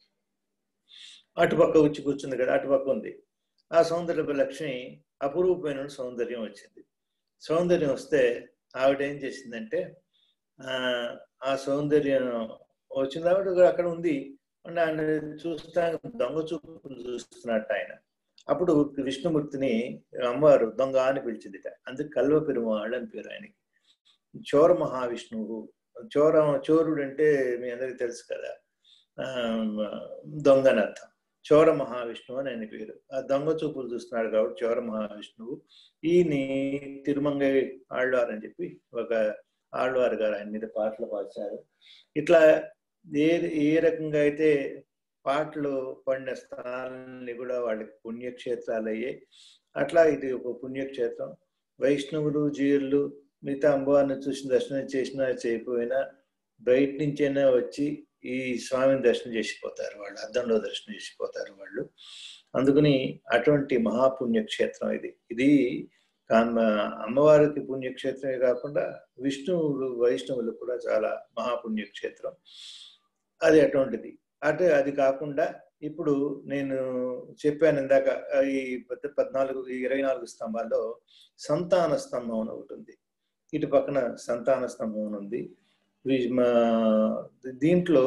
అటుపక్క వచ్చి కూర్చుంది కదా అటుపక్క ఉంది ఆ సౌందర్య లక్ష్మి అపురూపమైన సౌందర్యం వచ్చింది సౌందర్యం వస్తే ఆవిడ ఏం చేసిందంటే ఆ ఆ సౌందర్యం వచ్చింది ఆవిడ కూడా అక్కడ ఉంది అండ్ ఆయన చూస్తా దొంగ చూపులు చూస్తున్నట్టు ఆయన అప్పుడు విష్ణుమూర్తిని అమ్మవారు దొంగ అని పిలిచిందిట అందుకు కల్వ పెరుమాళ్ళు అని పేరు ఆయనకి చోర మహావిష్ణువు చోర చోరుడు అంటే మీ అందరికి తెలుసు కదా ఆ దొంగ అని అర్థం చోర మహావిష్ణువు అని ఆయన పేరు ఆ దొంగ చూపులు చూస్తున్నాడు కాబట్టి చోర మహావిష్ణువు ఈయన్ని తిరుమంగై ఆళ్వారు అని చెప్పి ఒక ఆళ్వారు గారు ఆయన మీద పాటలు పాడారు ఇట్లా ఏ ఏ రకంగా అయితే పాటలు పడిన స్థానాలన్నీ కూడా వాళ్ళకి పుణ్యక్షేత్రాలు అయ్యాయి అట్లా ఇది ఒక పుణ్యక్షేత్రం వైష్ణవులు జీవులు మిగతా అమ్మవారిని చూసిన దర్శనం చేసినా చేయకపోయినా బయట నుంచైనా వచ్చి ఈ స్వామిని దర్శనం చేసిపోతారు వాళ్ళు అద్దంలో దర్శనం చేసిపోతారు వాళ్ళు అందుకని అటువంటి మహాపుణ్యక్షేత్రం ఇది ఇది కామ- అమ్మవారికి పుణ్యక్షేత్రమే కాకుండా విష్ణువులు వైష్ణవులు కూడా చాలా మహాపుణ్యక్షేత్రం అది అటువంటిది అటు అది కాకుండా ఇప్పుడు నేను చెప్పాను ఇందాక ఆ, ఈ పద్ పద్నాలుగు ఈ ఇరవై నాలుగు స్తంభాల్లో సంతాన స్తంభం అని ఒకటి ఉంది ఇటు పక్కన సంతాన స్తంభం అని ఉంది వి- మా- దీంట్లో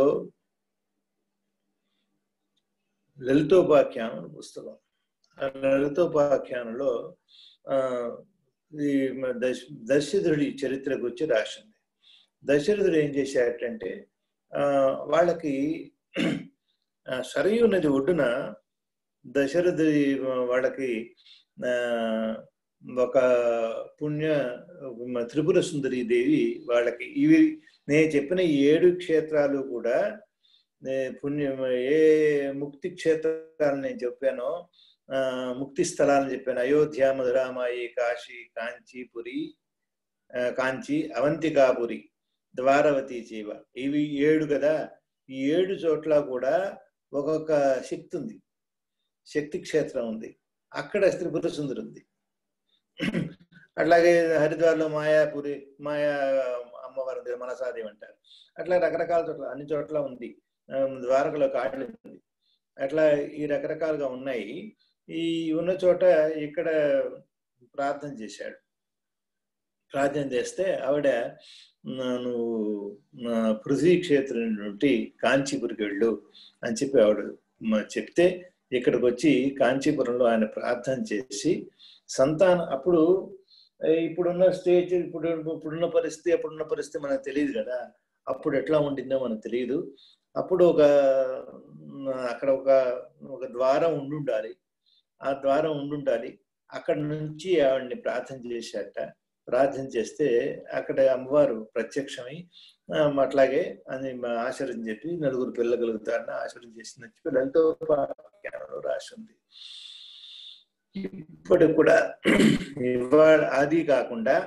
లలితోపాఖ్యానం అనే పుస్తకం ఆ లలితోపాఖ్యానంలో ఆ ఈ మ- దశ దశరథుడి చరిత్ర గురించి రాసింది దశరథుడు ఏం చేశాడంటే ఆ వాళ్ళకి ఆ, సరయూ నది ఒడ్డున దశరథుడి వాళ్ళకి ఆ ఒక పుణ్య మ- త్రిపుర సుందరి దేవి వాళ్ళకి ఇవి నేను చెప్పిన ఈ ఏడు క్షేత్రాలు కూడా నే- పుణ్యం ఏ ముక్తి క్షేత్రాలు నేను చెప్పానో ఆ, ముక్తి స్థలాలను చెప్పాను అయోధ్య మధురామాయి కాశీ కాంచీపురి ఆ, కాంచి అవంతికాపురి ద్వారవతి చీవ ఇవి ఏడు కదా ఈ ఏడు చోట్ల కూడా ఒక్కొక్క శక్తి ఉంది శక్తి క్షేత్రం ఉంది అక్కడ త్రిపుర సుందరి ఉంది అట్లాగే హరిద్వార్లో మాయాపురి మాయా అమ్మవారు ఉంది మనసాదేవి అంటారు అట్లా రకరకాల చోట్ల అన్ని చోట్ల ఉంది ఆ, ద్వారకలో కాళ్ళు ఉంది అట్లా ఈ రకరకాలుగా ఉన్నాయి ఈ ఉన్న చోట ఇక్కడ ప్రార్థన చేశాడు ప్రార్థన చేస్తే ఆవిడ "నా- నువ్వు నా పృథ్వీ క్షేత్రం నుండి కాంచీపురికి వెళ్ళు అని చెప్పి ఆవిడ మ- చెప్తే ఇక్కడికి వచ్చి కాంచీపురంలో ఆయన ప్రార్థన చేసి సంతానం అప్పుడు ఏ, ఇప్పుడున్న స్టేజ్ ఇప్పుడు ఇప్పుడున్న పరిస్థితి అప్పుడున్న పరిస్థితి మనకు తెలియదు కదా అప్పుడు ఎట్లా ఉండిందో మనకు తెలియదు అప్పుడు ఒక మ్, అక్కడ ఒక ఒక ద్వారం ఉండుండాలి ఆ ద్వారం ఉండుండాలి అక్కడ నుంచి ఆవిడ్ని ప్రార్థన చేశాట ప్రార్థన చేస్తే అక్కడ అమ్మవారు ప్రత్యక్షమై ఆ, అట్లాగే అని మా- ఆశీర్వదం చెప్పి నలుగురు పిల్లలు కలుగుతారని ఆశీర్వదం చేసిందని చెప్పి లలితోపాఖ్యానంలో రాసి ఉంది ఇప్పటికి కూడా ఇవాళ అది కాకుండా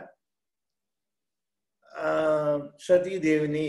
ఆ సతీదేవిని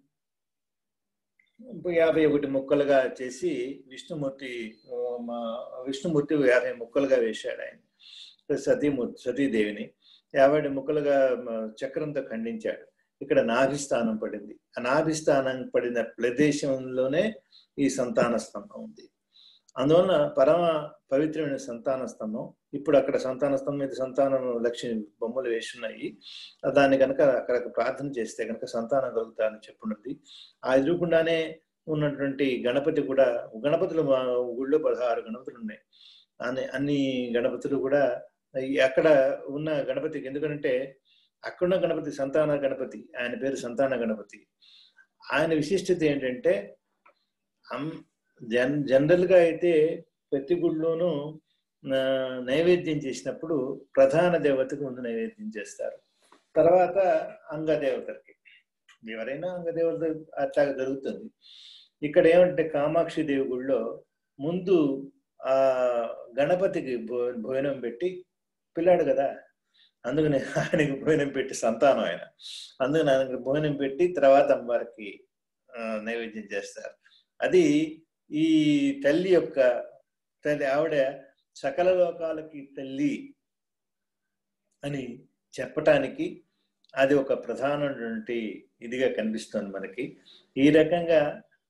యాభై ఒకటి ముక్కలుగా చేసి విష్ణుమూర్తి ఆ, మా విష్ణుమూర్తి యాభై ముక్కలుగా వేశాడు ఆయన సతీమూర్తి సతీదేవిని యాభై ముక్కలుగా మ, చక్రంతో ఖండించాడు ఇక్కడ నాభిస్థానం పడింది ఆ నాభిస్థానం పడిన ప్రదేశంలోనే ఈ సంతాన స్తంభం ఉంది అందువలన పరమ పవిత్రమైన సంతాన స్తంభం ఇప్పుడు అక్కడ సంతాన స్తంభం మీద సంతానం లక్ష్మి బొమ్మలు వేసి ఉన్నాయి దాన్ని కనుక అక్కడ ప్రార్థన చేస్తే కనుక సంతానం కలుగుతారని చెప్పున్నది ఆ ఎదురుకుండానే ఉన్నటువంటి గణపతి కూడా గణపతులు మా ఊళ్ళో పదహారు గణపతులు ఉన్నాయి అన్ని అన్ని గణపతులు కూడా ఈ అక్కడ ఉన్న గణపతికి ఎందుకంటే అక్కడున్న గణపతి సంతాన గణపతి ఆయన పేరు సంతాన గణపతి ఆయన విశిష్టత ఏంటంటే అమ్ జన్ జనరల్ గా అయితే ప్రతి గుడిలోనూ ఆ, నైవేద్యం చేసినప్పుడు ప్రధాన దేవతకు ముందు నైవేద్యం చేస్తారు తర్వాత అంగదేవతలకి ఎవరైనా అంగదేవత అట్లా జరుగుతుంది ఇక్కడ ఏమంటే కామాక్షి దేవి గుడిలో ముందు ఆ గణపతికి భో భోజనం పెట్టి పిల్లాడు కదా అందుకని ఆయనకి భోజనం పెట్టి సంతానం ఆయన అందుకని ఆయనకి భోజనం పెట్టి తర్వాత అమ్మవారికి ఆ, నైవేద్యం చేస్తారు అది ఈ తల్లి యొక్క తల్లి ఆవిడ సకల లోకాలకి తల్లి అని చెప్పటానికి అది ఒక ప్రధానమైనటువంటి ఇదిగా కనిపిస్తుంది మనకి ఈ రకంగా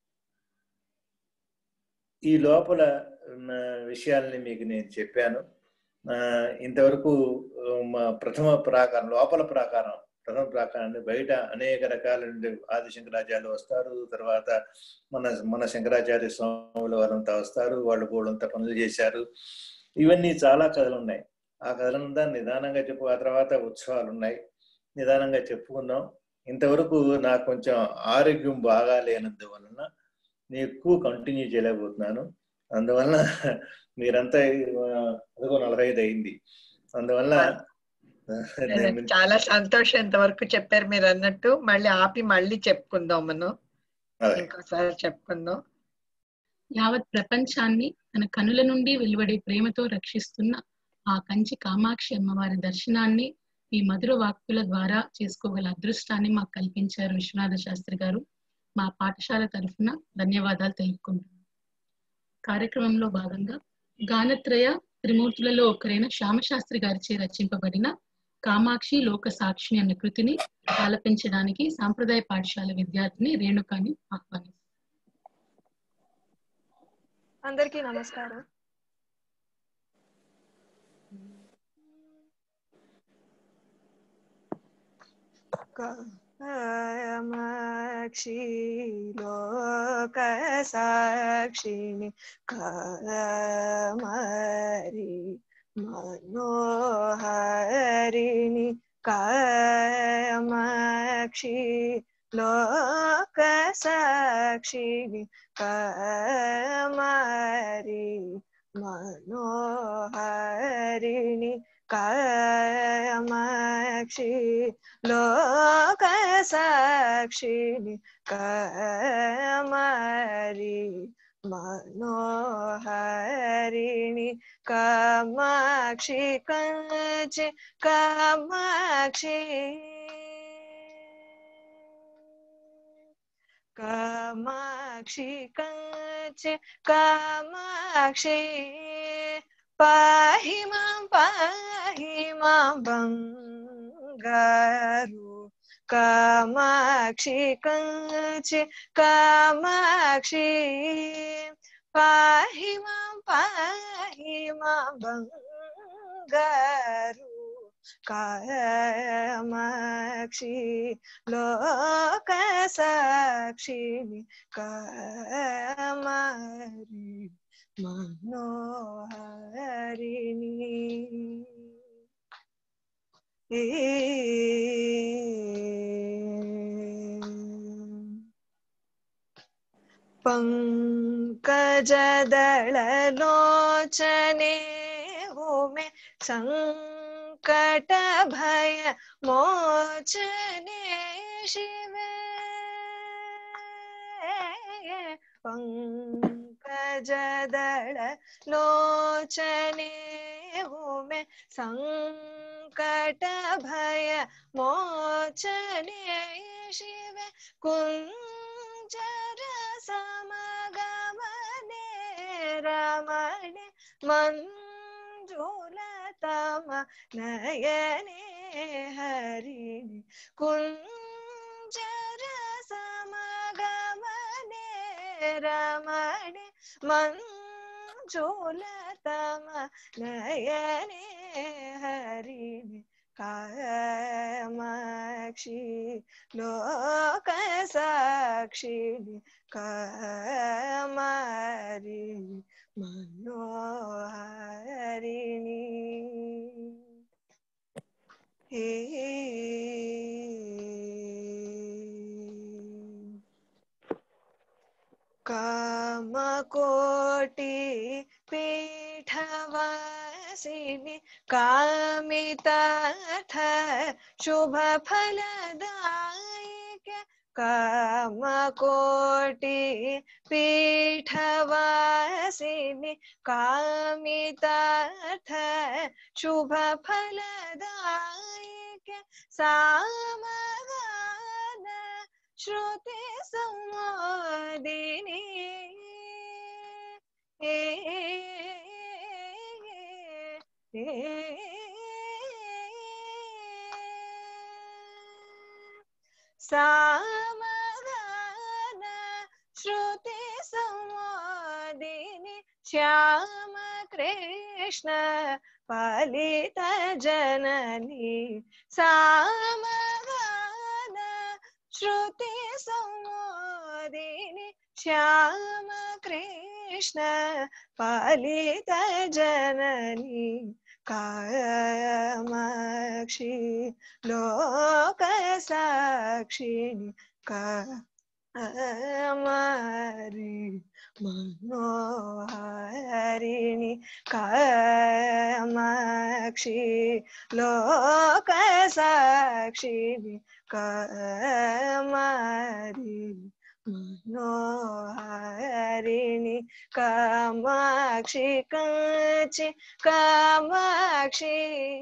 ఈ లోపల ఉన్న విషయాల్ని మీకు నేను చెప్పాను ఆ, ఇంతవరకు ఆ, మా ప్రథమ ప్రాకారం లోపల ప్రాకారం ప్రథమ ప్రాకారాన్ని బయట అనేక రకాల ఆది శంకరాచార్యులు వస్తారు తర్వాత మన మన శంకరాచార్య స్వాముల వారంతా వస్తారు వాళ్ళు గోడంతా పనులు చేశారు ఇవన్నీ చాలా కథలు ఉన్నాయి ఆ కథలంతా నిదానంగా చెప్పు ఆ తర్వాత ఉత్సవాలు ఉన్నాయి నిదానంగా చెప్పుకుందాం ఇంతవరకు నాకు కొంచెం ఆరోగ్యం బాగా లేనందువలన నేను ఎక్కువ కంటిన్యూ చేయలేకపోతున్నాను అందువలన మీరంతా ఆ, అదిగో నలభై ఐదు అయింది అందువల్ల నేను- చాలా సంతోషం ఇంతవరకు చెప్పారు మీరు అన్నట్టు మళ్ళీ ఆపి మళ్ళీ చెప్పుకుందాం మనం అదే. ఇంకోసారి చెప్పుకుందాం యావత్ ప్రపంచాన్ని తన కనుల నుండి వెలువడే ప్రేమతో రక్షిస్తున్న ఆ కంచి కామాక్షి అమ్మవారి దర్శనాన్ని ఈ మధుర వాక్కుల ద్వారా చేసుకోగల అదృష్టాన్ని మాకు కల్పించారు విశ్వనాథ శాస్త్రి గారు మా పాఠశాల తరఫున ధన్యవాదాలు తెలుపుకుంటున్నాం కార్యక్రమంలో భాగంగా గానత్రయ త్రిమూర్తులలో ఒకరైన శ్యామశాస్త్రి గారిచే రచింపబడిన కామాక్షి లోక సాక్షిని అన్న కృతిని ఆలపించడానికి సాంప్రదాయ పాఠశాల విద్యార్థిని రేణుకాని ఆహ్వానిస్తారు అందరికీ నమస్కారం కామాక్షి లోక సాక్షిని కామరి మనోహరిణి కామాక్షి లోక సాక్షిని కామరి మనోహరిణి కామాక్షి లోక సాక్షిని కామరి మనోహరిణి కామాక్షి కంచి కామాక్షి కామాక్షి కంచి కామాక్షి పాహి మాం పాహి మాం బంగారు కామాక్షి కంచి కామాక్షి పాహి మాం పాహి మాం బంగారు కామాక్షి లోక సాక్షిని కామారి మనోహరిణి ఏ पङ्कजदळलोचने उमे सङ्कट भय मोचने शिवे पङ्कजदळलोचने उमे सङ्कट भय मोचने शिवे कुञ्जर समगमने रमणे मञ्जुलतम नयने हरिणि कुञ्जर समगमने रमणे मञ्जुलतम नयने हरिणि कामाक्षि लोक साक्षिणि कामारि मनोहरिणि हे कामकोटि पीठवासिनि कामितार्थ शुभफलदायिक कामकोटि पीठवासिनि कामितार्थ शुभफलदायिक सामगान श्रुति संवादिनी सामगान श्रुति संवादिनी श्याम कृष्ण पालित जननी सामगान श्रुति संवादिनी श्याम कृष्ण पालित जननी कामाक्षि लोक साक्षिणि कामारि मनोहरिणि कामाक्षि लोक साक्षिणि कामारि మనోహరిణి కామాక్షి కాచి కామాక్షి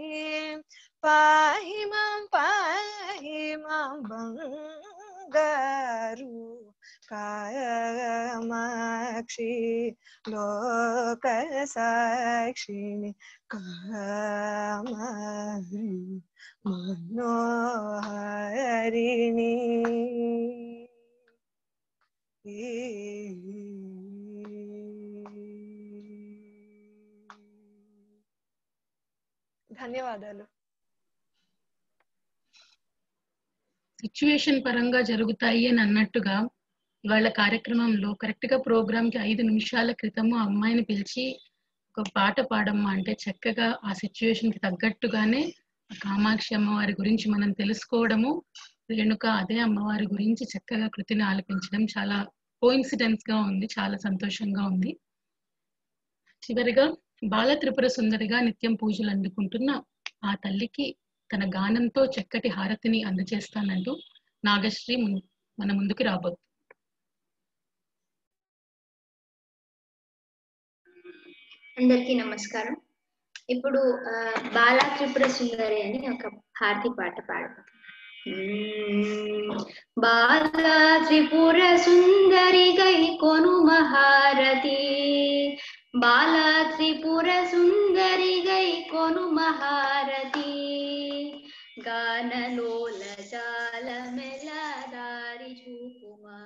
పాహి మాం పాహి మాం బంగారు కామాక్షి లోక సాక్షిని కామారి మనోహరిణి ధన్యవాదాలు సిచ్యుయేషన్ పరంగా జరుగుతాయి అని అన్నట్టుగా ఇవాళ కార్యక్రమంలో కరెక్ట్ గా ప్రోగ్రామ్ కి ఐదు నిమిషాల క్రితము ఆ అమ్మాయిని పిలిచి ఒక పాట పాడమ్మా అంటే చక్కగా ఆ సిచ్యుయేషన్ కి తగ్గట్టుగానే ఆ కామాక్షి అమ్మవారి గురించి మనం తెలుసుకోవడము రేణుక అదే అమ్మవారి గురించి చక్కగా కృతిని ఆలపించడం చాలా కోయిన్సిడెన్స్ గా ఉంది చాలా సంతోషంగా ఉంది చివరిగా బాల త్రిపుర సుందరిగా నిత్యం పూజలు అందుకుంటున్న ఆ తల్లికి తన గానంతో చక్కటి హారతిని అందజేస్తానంటూ నాగశ్రీ ముం- మన ముందుకు రాబోతుంది అందరికీ నమస్కారం ఇప్పుడు ఆ, బాలా త్రిపుర సుందరి అని ఒక హారతి పాట పాడతాం బాలా త్రిపుర సుందరి గై కొను మహారతి బాలా త్రిపుర సుందరి గై కొను మహారతి గానలోల జాల మెల దారి చూపుమా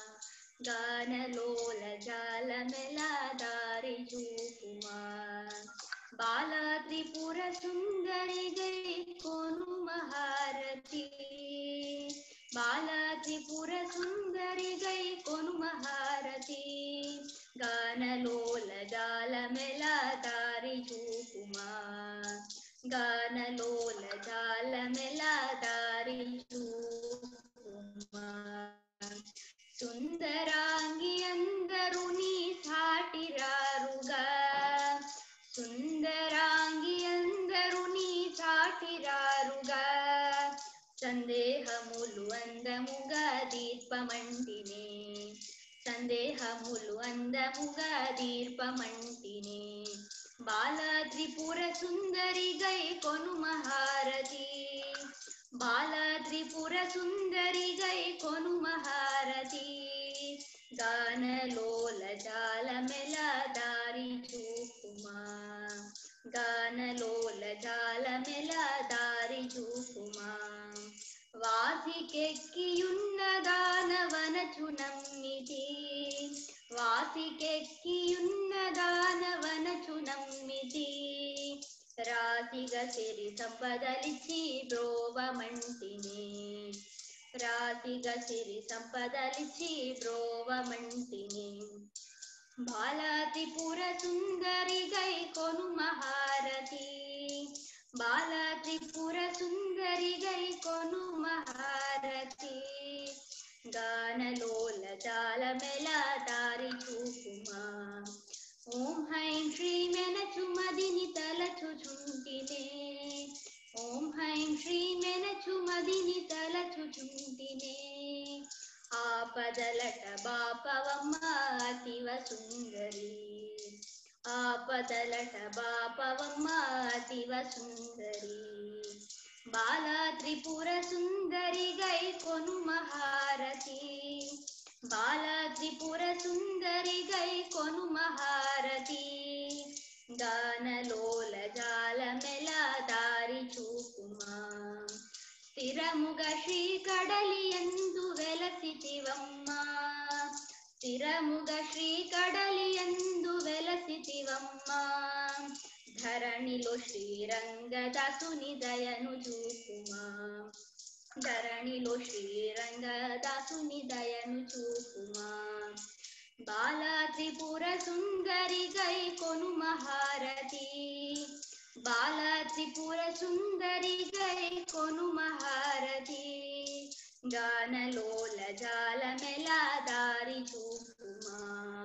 గానలోల జాల మెల దారి చూపుమా బాల త్రిపుర సుందరి గై కొను మహారతి బాల త్రిపుర సుందరి గై కొను మహారతి గానలోల జాల మెల దారి చూపుమా గానలోల జాల మెల దారి చూపుమా సుందరాంగి అందరూ నీ సాటిరారుగా సుందరాంగి అందరూ నీ సాటిరారుగా సందేహములు అందముగా దీర్పమంటినే సందేహములు అందముగా దీర్పమంటినే బాల త్రిపుర సుందరి గై కొను మహారతి బాల త్రిపుర సుందరి గై కొను మహారతి గానలోల జాల మెల దారి చూపుమా గానలోల జాల మెల దారి చూపుమా వాసికెక్కియున్న దానవనచు నమ్మితి వాసికెక్కియున్న దానవనచు నమ్మితి రాతిగా సిరి సంపదలిచ్చి బ్రోవమంటిని రాతిగా సిరి సంపదలిచ్చి బ్రోవమంటిని బాలాత్రిపుర సుందరి గై కొను మహారతి బాలాత్రిపుర సుందరి గై కొను మహారతి గానలోల జాల మెల దారి చూపుమా ఓం హైం శ్రీ మెనచు మదిని తలచుచుంటినే ఓం హైం శ్రీ మెనచు మదిని తలచుచుంటినే ఆపదలట బాపవమ్మ అతివ సుందరి ఆపదలట బాపవమ్మ అతివ సుందరి బాలా త్రిపుర సుందరి గై కొను మహారతి బాలా త్రిపుర సుందరి గై కొను మహారతి గానలోల జాల మెల దారి చూపుమా స్థిరముగ శ్రీ కడలి ఎందు వెలసితివమ్మా స్థిరముగ శ్రీ కడలి ఎందు వెలసితివమ్మా ధరణిలో శ్రీరంగదాసుని దయను చూపుమా ధరణిలో శ్రీరంగదాసుని దయను చూపుమా బాలా త్రిపుర సుందరి గై కొను మహారతి బాలా త్రిపుర సుందరి గై కొను మహారతి గానలోల జాల మెల దారి చూపుమా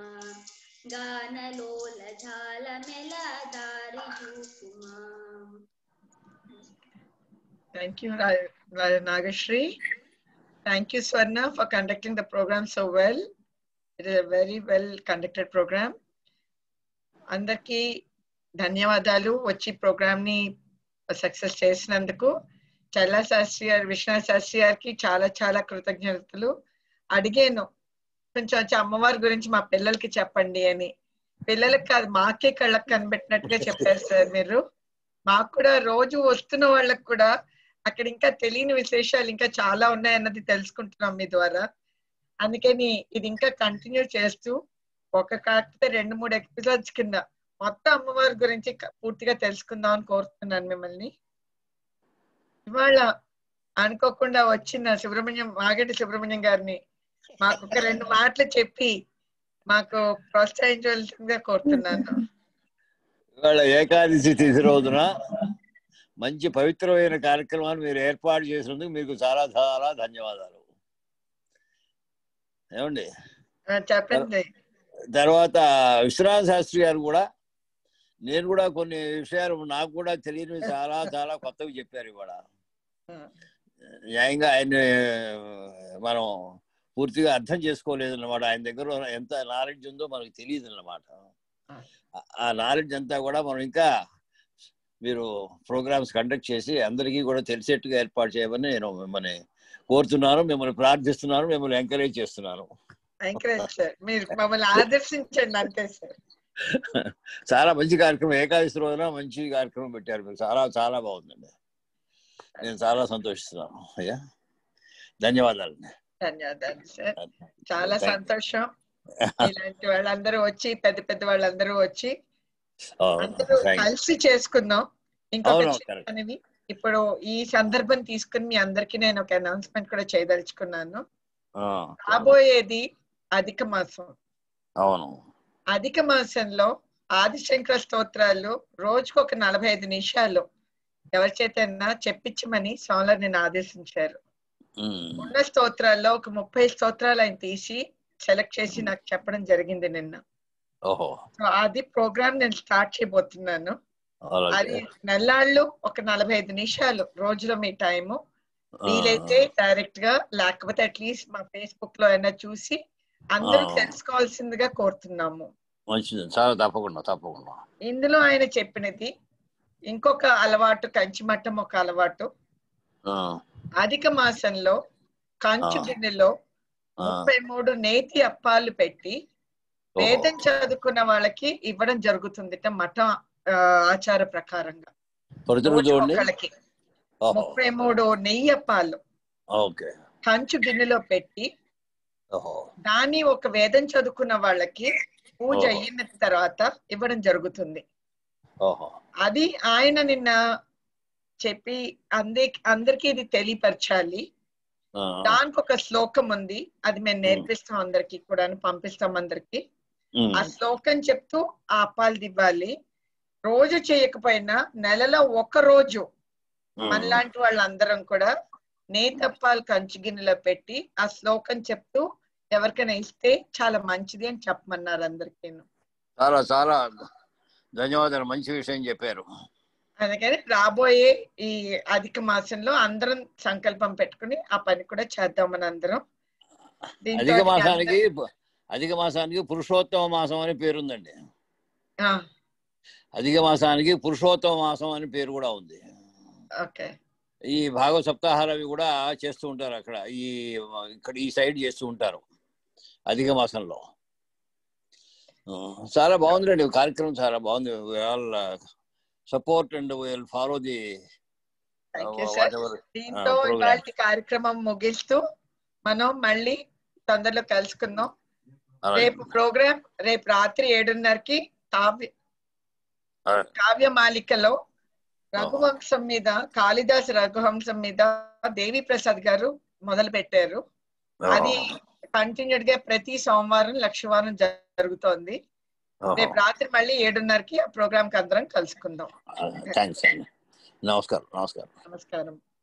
గానలోల జాల మెల దారి చూపుమా thank you Nagasri Thank you, Swarna, for conducting the program so well. It is a very well conducted program. అందరికీ ధన్యవాదాలు వచ్చి ప్రోగ్రామ్ ని సక్సెస్ చేసినందుకు చల్లా శాస్త్రి గారు విశ్వనాథ్ శాస్త్రి గారికి చాలా చాలా కృతజ్ఞతలు అడిగాను కొంచెం వచ్చి అమ్మవారి గురించి మా పిల్లలకి చెప్పండి అని పిల్లలకి కాదు మాకే కళ్ళకి కనిపెట్టినట్టుగా చెప్పారు సార్ మీరు మాకు కూడా రోజు వస్తున్న వాళ్ళకి కూడా అక్కడ ఇంకా తెలియని విశేషాలు ఇంకా చాలా ఉన్నాయన్నది తెలుసుకుంటున్నాం మీ ద్వారా అందుకని ఇది ఇంకా కంటిన్యూ చేస్తూ ఒక కాకపోతే రెండు మూడు ఎపిసోడ్స్ కింద మొత్తం అమ్మవారి గురించి క- పూర్తిగా తెలుసుకుందాం అని కోరుతున్నాను మిమ్మల్ని ఇవాళ అనుకోకుండా వచ్చిన సుబ్రహ్మణ్యం మాగంటి సుబ్రహ్మణ్యం గారిని మాకు ఒక రెండు మాటలు చెప్పి మాకు ప్రోత్సహించవలసిందిగా కోరుతున్నాను ఇవాళ ఏకాదశి తిథి రోజున మంచి పవిత్రమైన కార్యక్రమాన్ని మీరు ఏర్పాటు చేసినందుకు మీకు చాలా చాలా ధన్యవాదాలు ఏమండి ఆ, చెప్పండి తర్వాత విశ్వనాథ శాస్త్రి గారు కూడా నేను కూడా కొన్ని విషయాలు నాకు కూడా తెలియనివి చాలా చాలా కొత్తవి చెప్పారు ఇవాళ ఆ, న్యాయంగా ఆయన మనం పూర్తిగా అర్థం చేసుకోలేదు అన్నమాట ఆయన దగ్గర ఎంత నాలెడ్జ్ ఉందో మనకు తెలియదు అన్నమాట ఆ నాలెడ్జ్ అంతా కూడా మనం ఇంకా మీరు ప్రోగ్రామ్స్ కండక్ట్ చేసి అందరికీ కూడా తెలిసేట్టుగా ఏర్పాటు చేయమని నేను మిమ్మల్ని కోరుతున్నాను మిమ్మల్ని ప్రార్థిస్తున్నాను మిమ్మల్ని ఎంకరేజ్ చేస్తున్నాను ఎంకరేజ్ సార్ మీరు మమ్మల్ని ఆదర్శించండి అంతే సార్ చాలా మంచి కార్యక్రమం ఏకాదశి రోజున మంచి కార్యక్రమం పెట్టారు మీరు చాలా చాలా బాగుందండి నేను చాలా సంతోషిస్తున్నాను అయ్యా ధన్యవాదాలు ధన్యవాదాలు సార్ చాలా Thank you. సంతోషం ఇలాంటి వాళ్ళందరూ వచ్చి పెద్ద పెద్ద వాళ్ళందరూ వచ్చి అందరూ థ్యాంక్ కలిసి చేసుకుందాం ఇంకొక అవును, చిన్న correct. పనివి ఇప్పుడు ఈ సందర్భం తీసుకుని మీ అందరికీ నేను ఒక అనౌన్స్మెంట్ కూడా చేయదలుచుకున్నాను రాబోయేది అధిక మాసం అవును అధిక మాసంలో ఆదిశంకర స్తోత్రాలు రోజుకు ఒక నలభై ఐదు నిమిషాలు ఎవరి చేతన్నా చెప్పించమని స్వాములు నేను ఆదేశించారు ఉమ్. ఉన్న స్తోత్రాల్లో ఒక ముప్పై స్తోత్రాలు ఆయన తీసి సెలెక్ట్ చేసి నాకు చెప్పడం జరిగింది నిన్న ఓహో సో అది ప్రోగ్రామ్ నేను స్టార్ట్ చేయబోతున్నాను అలాగే అది నెల్లాళ్ళు ఒక నలభై ఐదు నిమిషాలు రోజులో మీ టైము వీలైతే డైరెక్ట్ గా లేకపోతే అట్లీస్ట్ మా ఫేస్బుక్ లో అయినా చూసి అందరూ ఆ. తెలుసుకోవాల్సిందిగా కోరుతున్నాము మంచిది చాలా తప్పకుండా తప్పకుండా ఇందులో ఆయన చెప్పినది ఇంకొక అలవాటు కంచిమట్టం ఒక అలవాటు ఆ, అధిక మాసంలో కంచు ఆ. గిన్నెలో ఆ, ముప్పై మూడు నేతి అప్పాలు పెట్టి ఓహో. వేదం చదువుకున్న వాళ్ళకి ఇవ్వడం జరుగుతుంది మఠ ఆ, ఆచార ప్రకారంగా ప్రతిరోజు రోజుకు చూడండి ఒకళ్ళకి ఓహో ముప్పై మూడు నెయ్యి అప్పాలు ఓకే కంచు గిన్నెలో పెట్టి ఓహో దాన్ని ఒక వేదం చదువుకున్న వాళ్ళకి పూజ ఓహో. అయిన తర్వాత ఇవ్వడం జరుగుతుంది ఓహో అది ఆయన నిన్న చెప్పి అందే అందరికీ ఇది తెలియపరచాలి ఆ, దానికి ఒక శ్లోకం ఉంది అది మేము నేర్పిస్తాం అందరికి కూడా పంపిస్తాం అందరికి ఉమ్, ఆ శ్లోకం చెప్తూ ఆ అప్పాలు దివ్వాలి రోజు చేయకపోయినా నెలలో ఒక రోజు ఉమ్, మనలాంటి వాళ్ళందరం కూడా నేతప్పాలు కంచు గిన్నెలో పెట్టి ఆ శ్లోకం చెప్తూ ఎవరికైనా ఇస్తే చాలా మంచిది అని చెప్పమన్నారు అందరికీ చాలా చాలా ధన్యవాదాలు మంచి విషయం చెప్పారు అందుకని రాబోయే ఈ అధిక మాసంలో అందరం సంకల్పం పెట్టుకుని ఆ పని కూడా చేద్దామని అందరం దీంతో అధిక మాసానికి అధిక మాసానికి పురుషోత్తమ మాసం అని పేరుందండి ఆ, అధిక మాసానికి పురుషోత్తమ మాసం అని పేరు కూడా ఉంది ఓకే ఈ భాగవ సప్తాహాలు అవి కూడా చేస్తూ ఉంటారు అక్కడ ఈ ఇక్కడ ఈ సైడ్ చేస్తూ ఉంటారు అధిక మాసంలో ఆ, చాలా బాగుందండి కార్యక్రమం చాలా బాగుంది all support and will follow the thank you sir what ever దీంతో program. ఇవాళ కార్యక్రమం ముగిస్తూ మనం మళ్ళీ తొందరలో కలుసుకుందాం రేపు ప్రోగ్రామ్ రేపు రాత్రి ఏడున్నరకి కావ్య కావ్య మాలికలో రఘువంశం మీద కాళిదాస్ రఘువంశం మీద దేవి ప్రసాద్ గారు మొదలు పెట్టారు అది కంటిన్యూడ్ గా ప్రతి సోమవారం లక్షవారం జరుగుతోంది రేపు రాత్రి మళ్ళీ ఏడున్నరకి ఆ ప్రోగ్రామ్ కి అందరం కలుసుకుందాం థ్యాంక్స్ అండి నమస్కారం నమస్కారం నమస్కారం